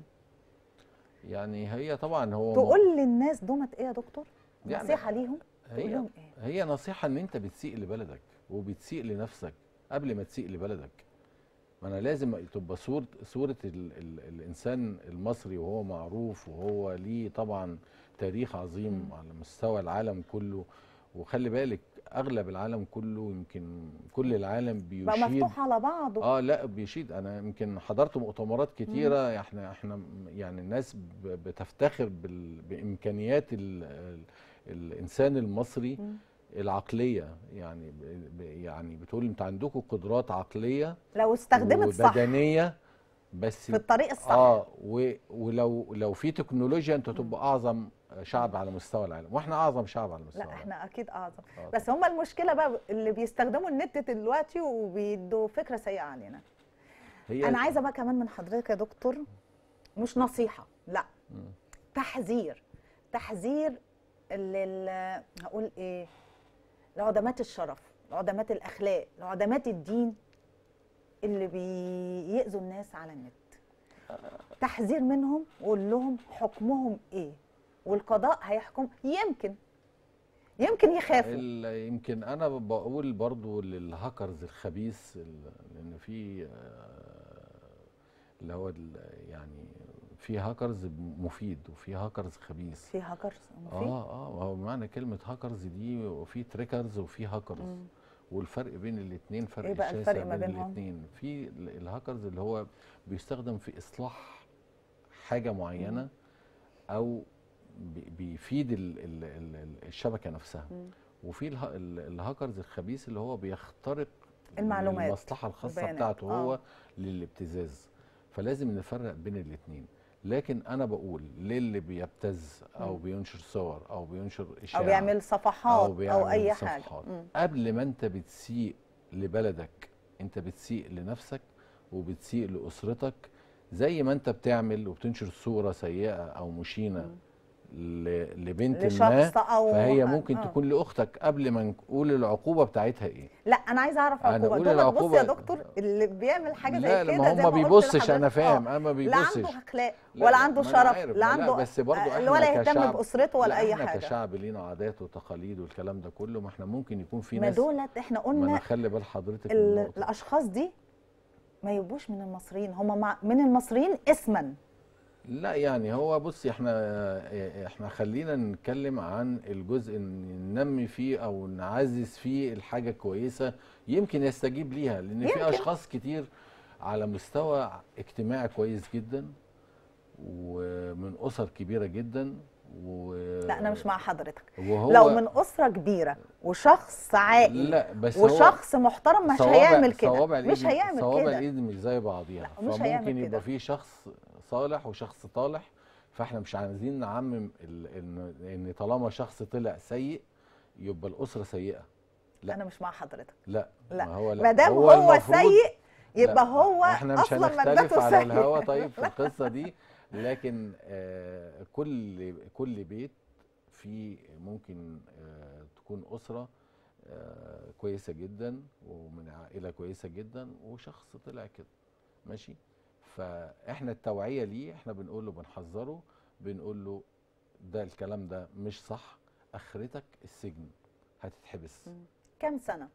يعني هي طبعا هو تقول للناس دومت ايه يا دكتور يعني نصيحه ليهم تقول هي لهم ايه هي نصيحة ان انت بتسيء لبلدك وبتسيء لنفسك قبل ما تسيء لبلدك ما انا لازم تبقى صورة صورة ال ال الانسان المصري وهو معروف وهو ليه طبعا تاريخ عظيم مم. على مستوى العالم كله وخلي بالك اغلب العالم كله يمكن كل العالم بقى بيشيد مفتوح على بعضه اه لا بيشيد انا يمكن حضرت مؤتمرات كتيره احنا احنا يعني الناس ب- بتفتخر بال- بامكانيات ال ال الانسان المصري مم. العقليه يعني ب- ب- يعني بتقول انت عندكم قدرات عقليه لو استخدمت صح وبدنيه بس في الطريق الصح اه و- ولو لو في تكنولوجيا انت تبقى اعظم شعب على مستوى العالم واحنا اعظم شعب على مستوى لا العالم احنا اكيد اعظم آه بس هم المشكله بقى اللي بيستخدموا النت دلوقتي وبيدوا فكره سيئه علينا هي انا عايزه بقى كمان من حضرتك يا دكتور مش نصيحه لا مم. تحذير تحذير لل هقول ايه لعدمات الشرف لعدمات الاخلاق لعدمات الدين اللي بيأذوا الناس على النت تحذير منهم وقول لهم حكمهم ايه والقضاء هيحكم يمكن يمكن يخافوا ال- يمكن انا بقول برضو للهاكرز الخبيث ال- لان في آه، اللي هو ال- يعني في هاكرز مفيد وفي هاكرز خبيث في هاكرز اه اه هو معنى كلمه هاكرز دي وفي تريكرز وفي هاكرز مم. والفرق بين الاثنين فرق إيه بقى شاسع الفرق ما بين بينهم؟ الاثنين في ال- الهاكرز اللي هو بيستخدم في اصلاح حاجه معينه او بي- بيفيد ال ال ال ال- الشبكه نفسها مم. وفي اله- ال- الهاكرز الخبيث اللي هو بيخترق المعلومات المصلحه الخاصه والبيانات. بتاعته هو آه. للابتزاز فلازم نفرق بين الاثنين لكن انا بقول للي بيبتز او مم. بينشر صور او بينشر اشاعه او بيعمل صفحات او, بيعمل اي صفحات. حاجه مم. قبل ما انت بتسيء لبلدك انت بتسيء لنفسك وبتسيء لاسرتك زي ما انت بتعمل وبتنشر صوره سيئه او مشينه مم. ل- لبنت ما لشخص او فهي حد. ممكن آه. تكون لاختك قبل ما نقول العقوبه بتاعتها ايه لا انا عايزه اعرف أنا عقوبه أقول دومت بص يا العقوبة- دكتور اللي بيعمل حاجه زي لا كده ما زي هو ما قلت بيبصش انا لحضرتك. فاهم آه. انا ما لا عنده بيبصش اخلاق لا، ولا لا، عنده ما أنا شرف عارف، لا ما لا، عنده بس برضه آه، احنا ولا يهتم كشعب- باسرته ولا لا، اي احنا حاجه كشعب لينا عادات وتقاليد والكلام ده كله ما احنا ممكن يكون في ما ناس دولت احنا ما انا قلنا خلي بال حضرتك من ال- النقطة. الاشخاص دي ما يبقوش من المصريين هم مع من المصريين اسما لا يعني هو بصي احنا احنا خلينا نتكلم عن الجزء ان ننمي فيه او نعزز فيه الحاجه كويسه يمكن يستجيب ليها لان يمكن. في اشخاص كتير على مستوى اجتماعي كويس جدا ومن اسر كبيره جدا و لا انا مش مع حضرتك وهو لو من اسره كبيره وشخص عاقل لا بس هو وشخص محترم مش صوابع- هيعمل كده صوابع الإيد مش هيعمل صوابع كده الايد مش زي بعضيها لا، مش هيعمل فممكن كده. يبقى في شخص صالح وشخص طالح فاحنا مش عايزين نعمم ال- ان ان طالما شخص طلع سيء يبقى الاسره سيئه لا. انا مش مع حضرتك لا لا. ما هو لا ما دام هو, المفروض- سيء يبقى لا، هو احنا مش اصلا هنختلف مادته على سيء الهوا طيب في القصه دي لكن آه كل كل بيت فيه ممكن آه تكون اسره آه كويسه جدا ومن عائله كويسه جدا وشخص طلع كده ماشي فاحنا التوعيه ليه احنا بنقول له بنحذره بنقول له ده الكلام ده مش صح اخرتك السجن هتتحبس مم. كام سنه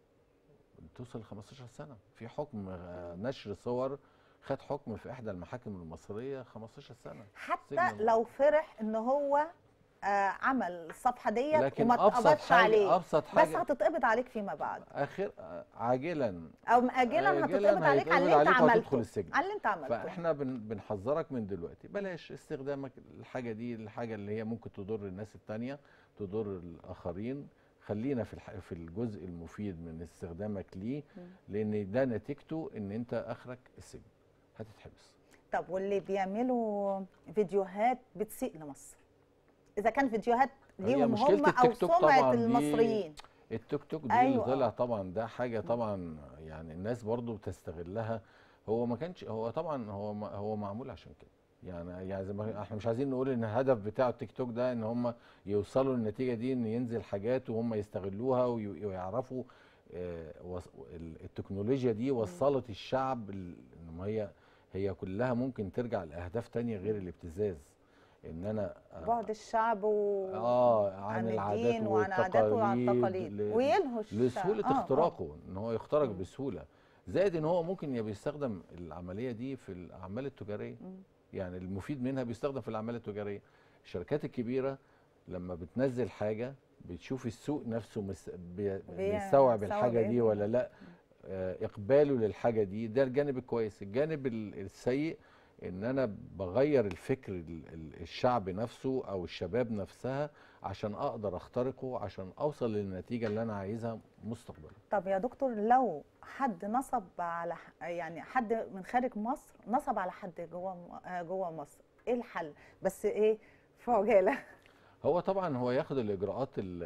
توصل ل 15 سنه في حكم آه، نشر صور خد حكم في احدى المحاكم المصريه 15 سنه حتى سجن. لو فرح ان هو آه عمل الصفحه ديت لكن وما ابسط اتقبضش حاجه عليه ابسط بس حاجه هتتقبض عليك فيما بعد اخر آه، عاجلا او اجلا هتتقبض عليك على اللي انت عليك وهتدخل عملته السجن على اللي انت عملته فاحنا بن بنحذرك من دلوقتي بلاش استخدامك الحاجه دي الحاجه اللي هي ممكن تضر الناس التانية تضر الاخرين خلينا في الح... في الجزء المفيد من استخدامك ليه مم. لان ده نتيجته ان انت اخرك السجن هتتحبس طب واللي بيعملوا فيديوهات بتسيء لمصر اذا كان فيديوهات هي ليهم مشكلة هم او التيك توك سمعه طبعاً دي المصريين التوك توك دي أيوة. اللي طلع طبعا ده حاجه طبعا يعني الناس برضو بتستغلها هو ما كانش هو طبعا هو ما هو معمول عشان كده يعني يعني زي ما احنا مش عايزين نقول ان الهدف بتاع التيك توك ده ان هم يوصلوا للنتيجه دي ان ينزل حاجات وهم يستغلوها وي- ويعرفوا آه، وص- ال- التكنولوجيا دي وصلت الشعب ال- ان هي هي كلها ممكن ترجع لاهداف تانية غير الابتزاز ان انا آه، بعد الشعب و... اه عن, عن العادات الدين وعن عاداته وعن والتقاليد التقاليد ل- ويلهوا الشعب لسهوله آه، آه. اختراقه ان هو يخترق مم. بسهوله زائد ان هو ممكن يبقى بيستخدم العمليه دي في الاعمال التجاريه مم. يعني المفيد منها بيستخدم في الاعمال التجاريه الشركات الكبيره لما بتنزل حاجه بتشوف السوق نفسه مس... بي... بيستوعب بيستوعب الحاجه إيه؟ دي ولا لا آه، اقباله للحاجه دي ده الجانب الكويس الجانب ال- السيء ان انا بغير الفكر ال- ال- الشعب نفسه او الشباب نفسها عشان اقدر اخترقه عشان اوصل للنتيجه اللي انا عايزها مستقبلا طب يا دكتور لو حد نصب على ح- يعني حد من خارج مصر نصب على حد جوه م- آه، جوه مصر ايه الحل بس ايه في عجاله هو طبعا هو ياخد الاجراءات ال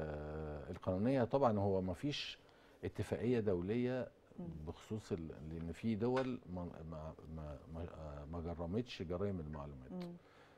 ال القانونيه طبعا هو ما فيش اتفاقيه دوليه بخصوص ال- لان في دول ما ما ما, ما, ما جرمتش جرائم المعلومات مم.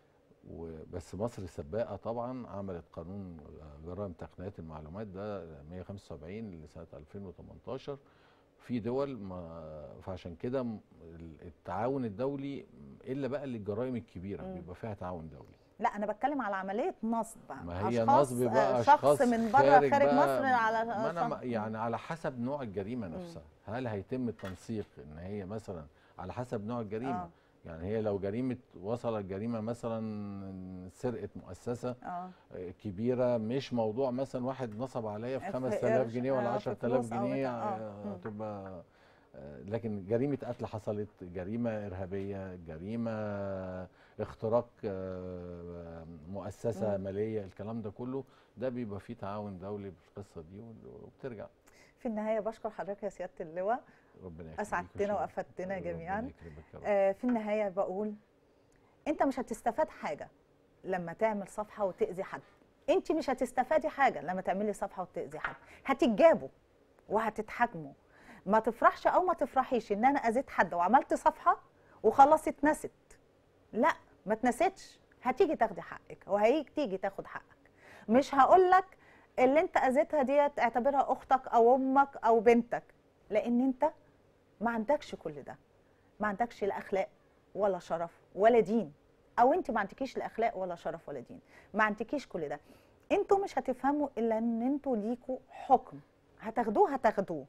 وبس مصر سباقه طبعا عملت قانون جرائم تقنيات المعلومات ده 175 لسنه 2018 في دول ما فعشان كده م- التعاون الدولي الا بقى للجرائم الكبيره مم. بيبقى فيها تعاون دولي لا انا بتكلم على عمليه نصب ما هي أشخاص نصب بقى آه، اشخاص شخص من بره خارج, خارج بقى مصر على ما انا ما- شخص- يعني على حسب نوع الجريمه نفسها هل هيتم التنسيق ان هي مثلا على حسب نوع الجريمه آه. يعني هي لو جريمه وصلت جريمه مثلا سرقه مؤسسه اه آه، كبيره مش موضوع مثلا واحد نصب عليا في في 5000 قرش، جنيه ولا آه، في 10000 فلوس أو جنيه بتاع، آه. آه، مم. تبقى آه، لكن جريمه قتل حصلت جريمه ارهابيه جريمه اختراق آه، مؤسسه مم. ماليه الكلام ده كله ده بيبقى فيه تعاون دولي في القصه دي وبترجع في النهايه بشكر حضرتك يا سياده اللواء ربنا يخليك اسعدتنا وشكراً. وافدتنا ربنا جميعا يكرمك يا رب. آه، في النهايه بقول انت مش هتستفاد حاجه لما تعمل صفحه وتاذي حد انت مش هتستفادي حاجه لما تعملي صفحه وتاذي حد هتتجابوا وهتتحاكموا ما تفرحش او ما تفرحيش ان انا اذيت حد وعملت صفحه وخلاص اتنست لا ما اتنستش هتيجي تاخدي حقك وهيجي تيجي تاخد حقك مش هقول لك اللي انت اذيتها ديت اعتبرها اختك او امك او بنتك لان انت ما عندكش كل ده ما عندكش لا اخلاق ولا شرف ولا دين او انت ما عندكيش لا اخلاق ولا شرف ولا دين ما عندكيش كل ده انتوا مش هتفهموا الا ان انتوا ليكوا حكم هتاخدوه هتاخدوه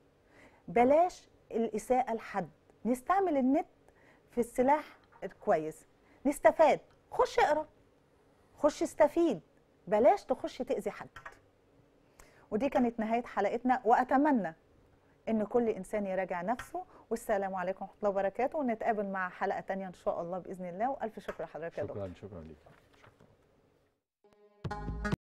بلاش الاساءه لحد نستعمل النت في السلاح الكويس نستفاد خش اقرا خش استفيد بلاش تخش تاذي حد ودي كانت نهايه حلقتنا واتمنى ان كل انسان يراجع نفسه والسلام عليكم ورحمه الله وبركاته ونتقابل مع حلقه تانية ان شاء الله باذن الله والف شكر لحضرتك يا دكتور شكرا شكرا ليك شكرا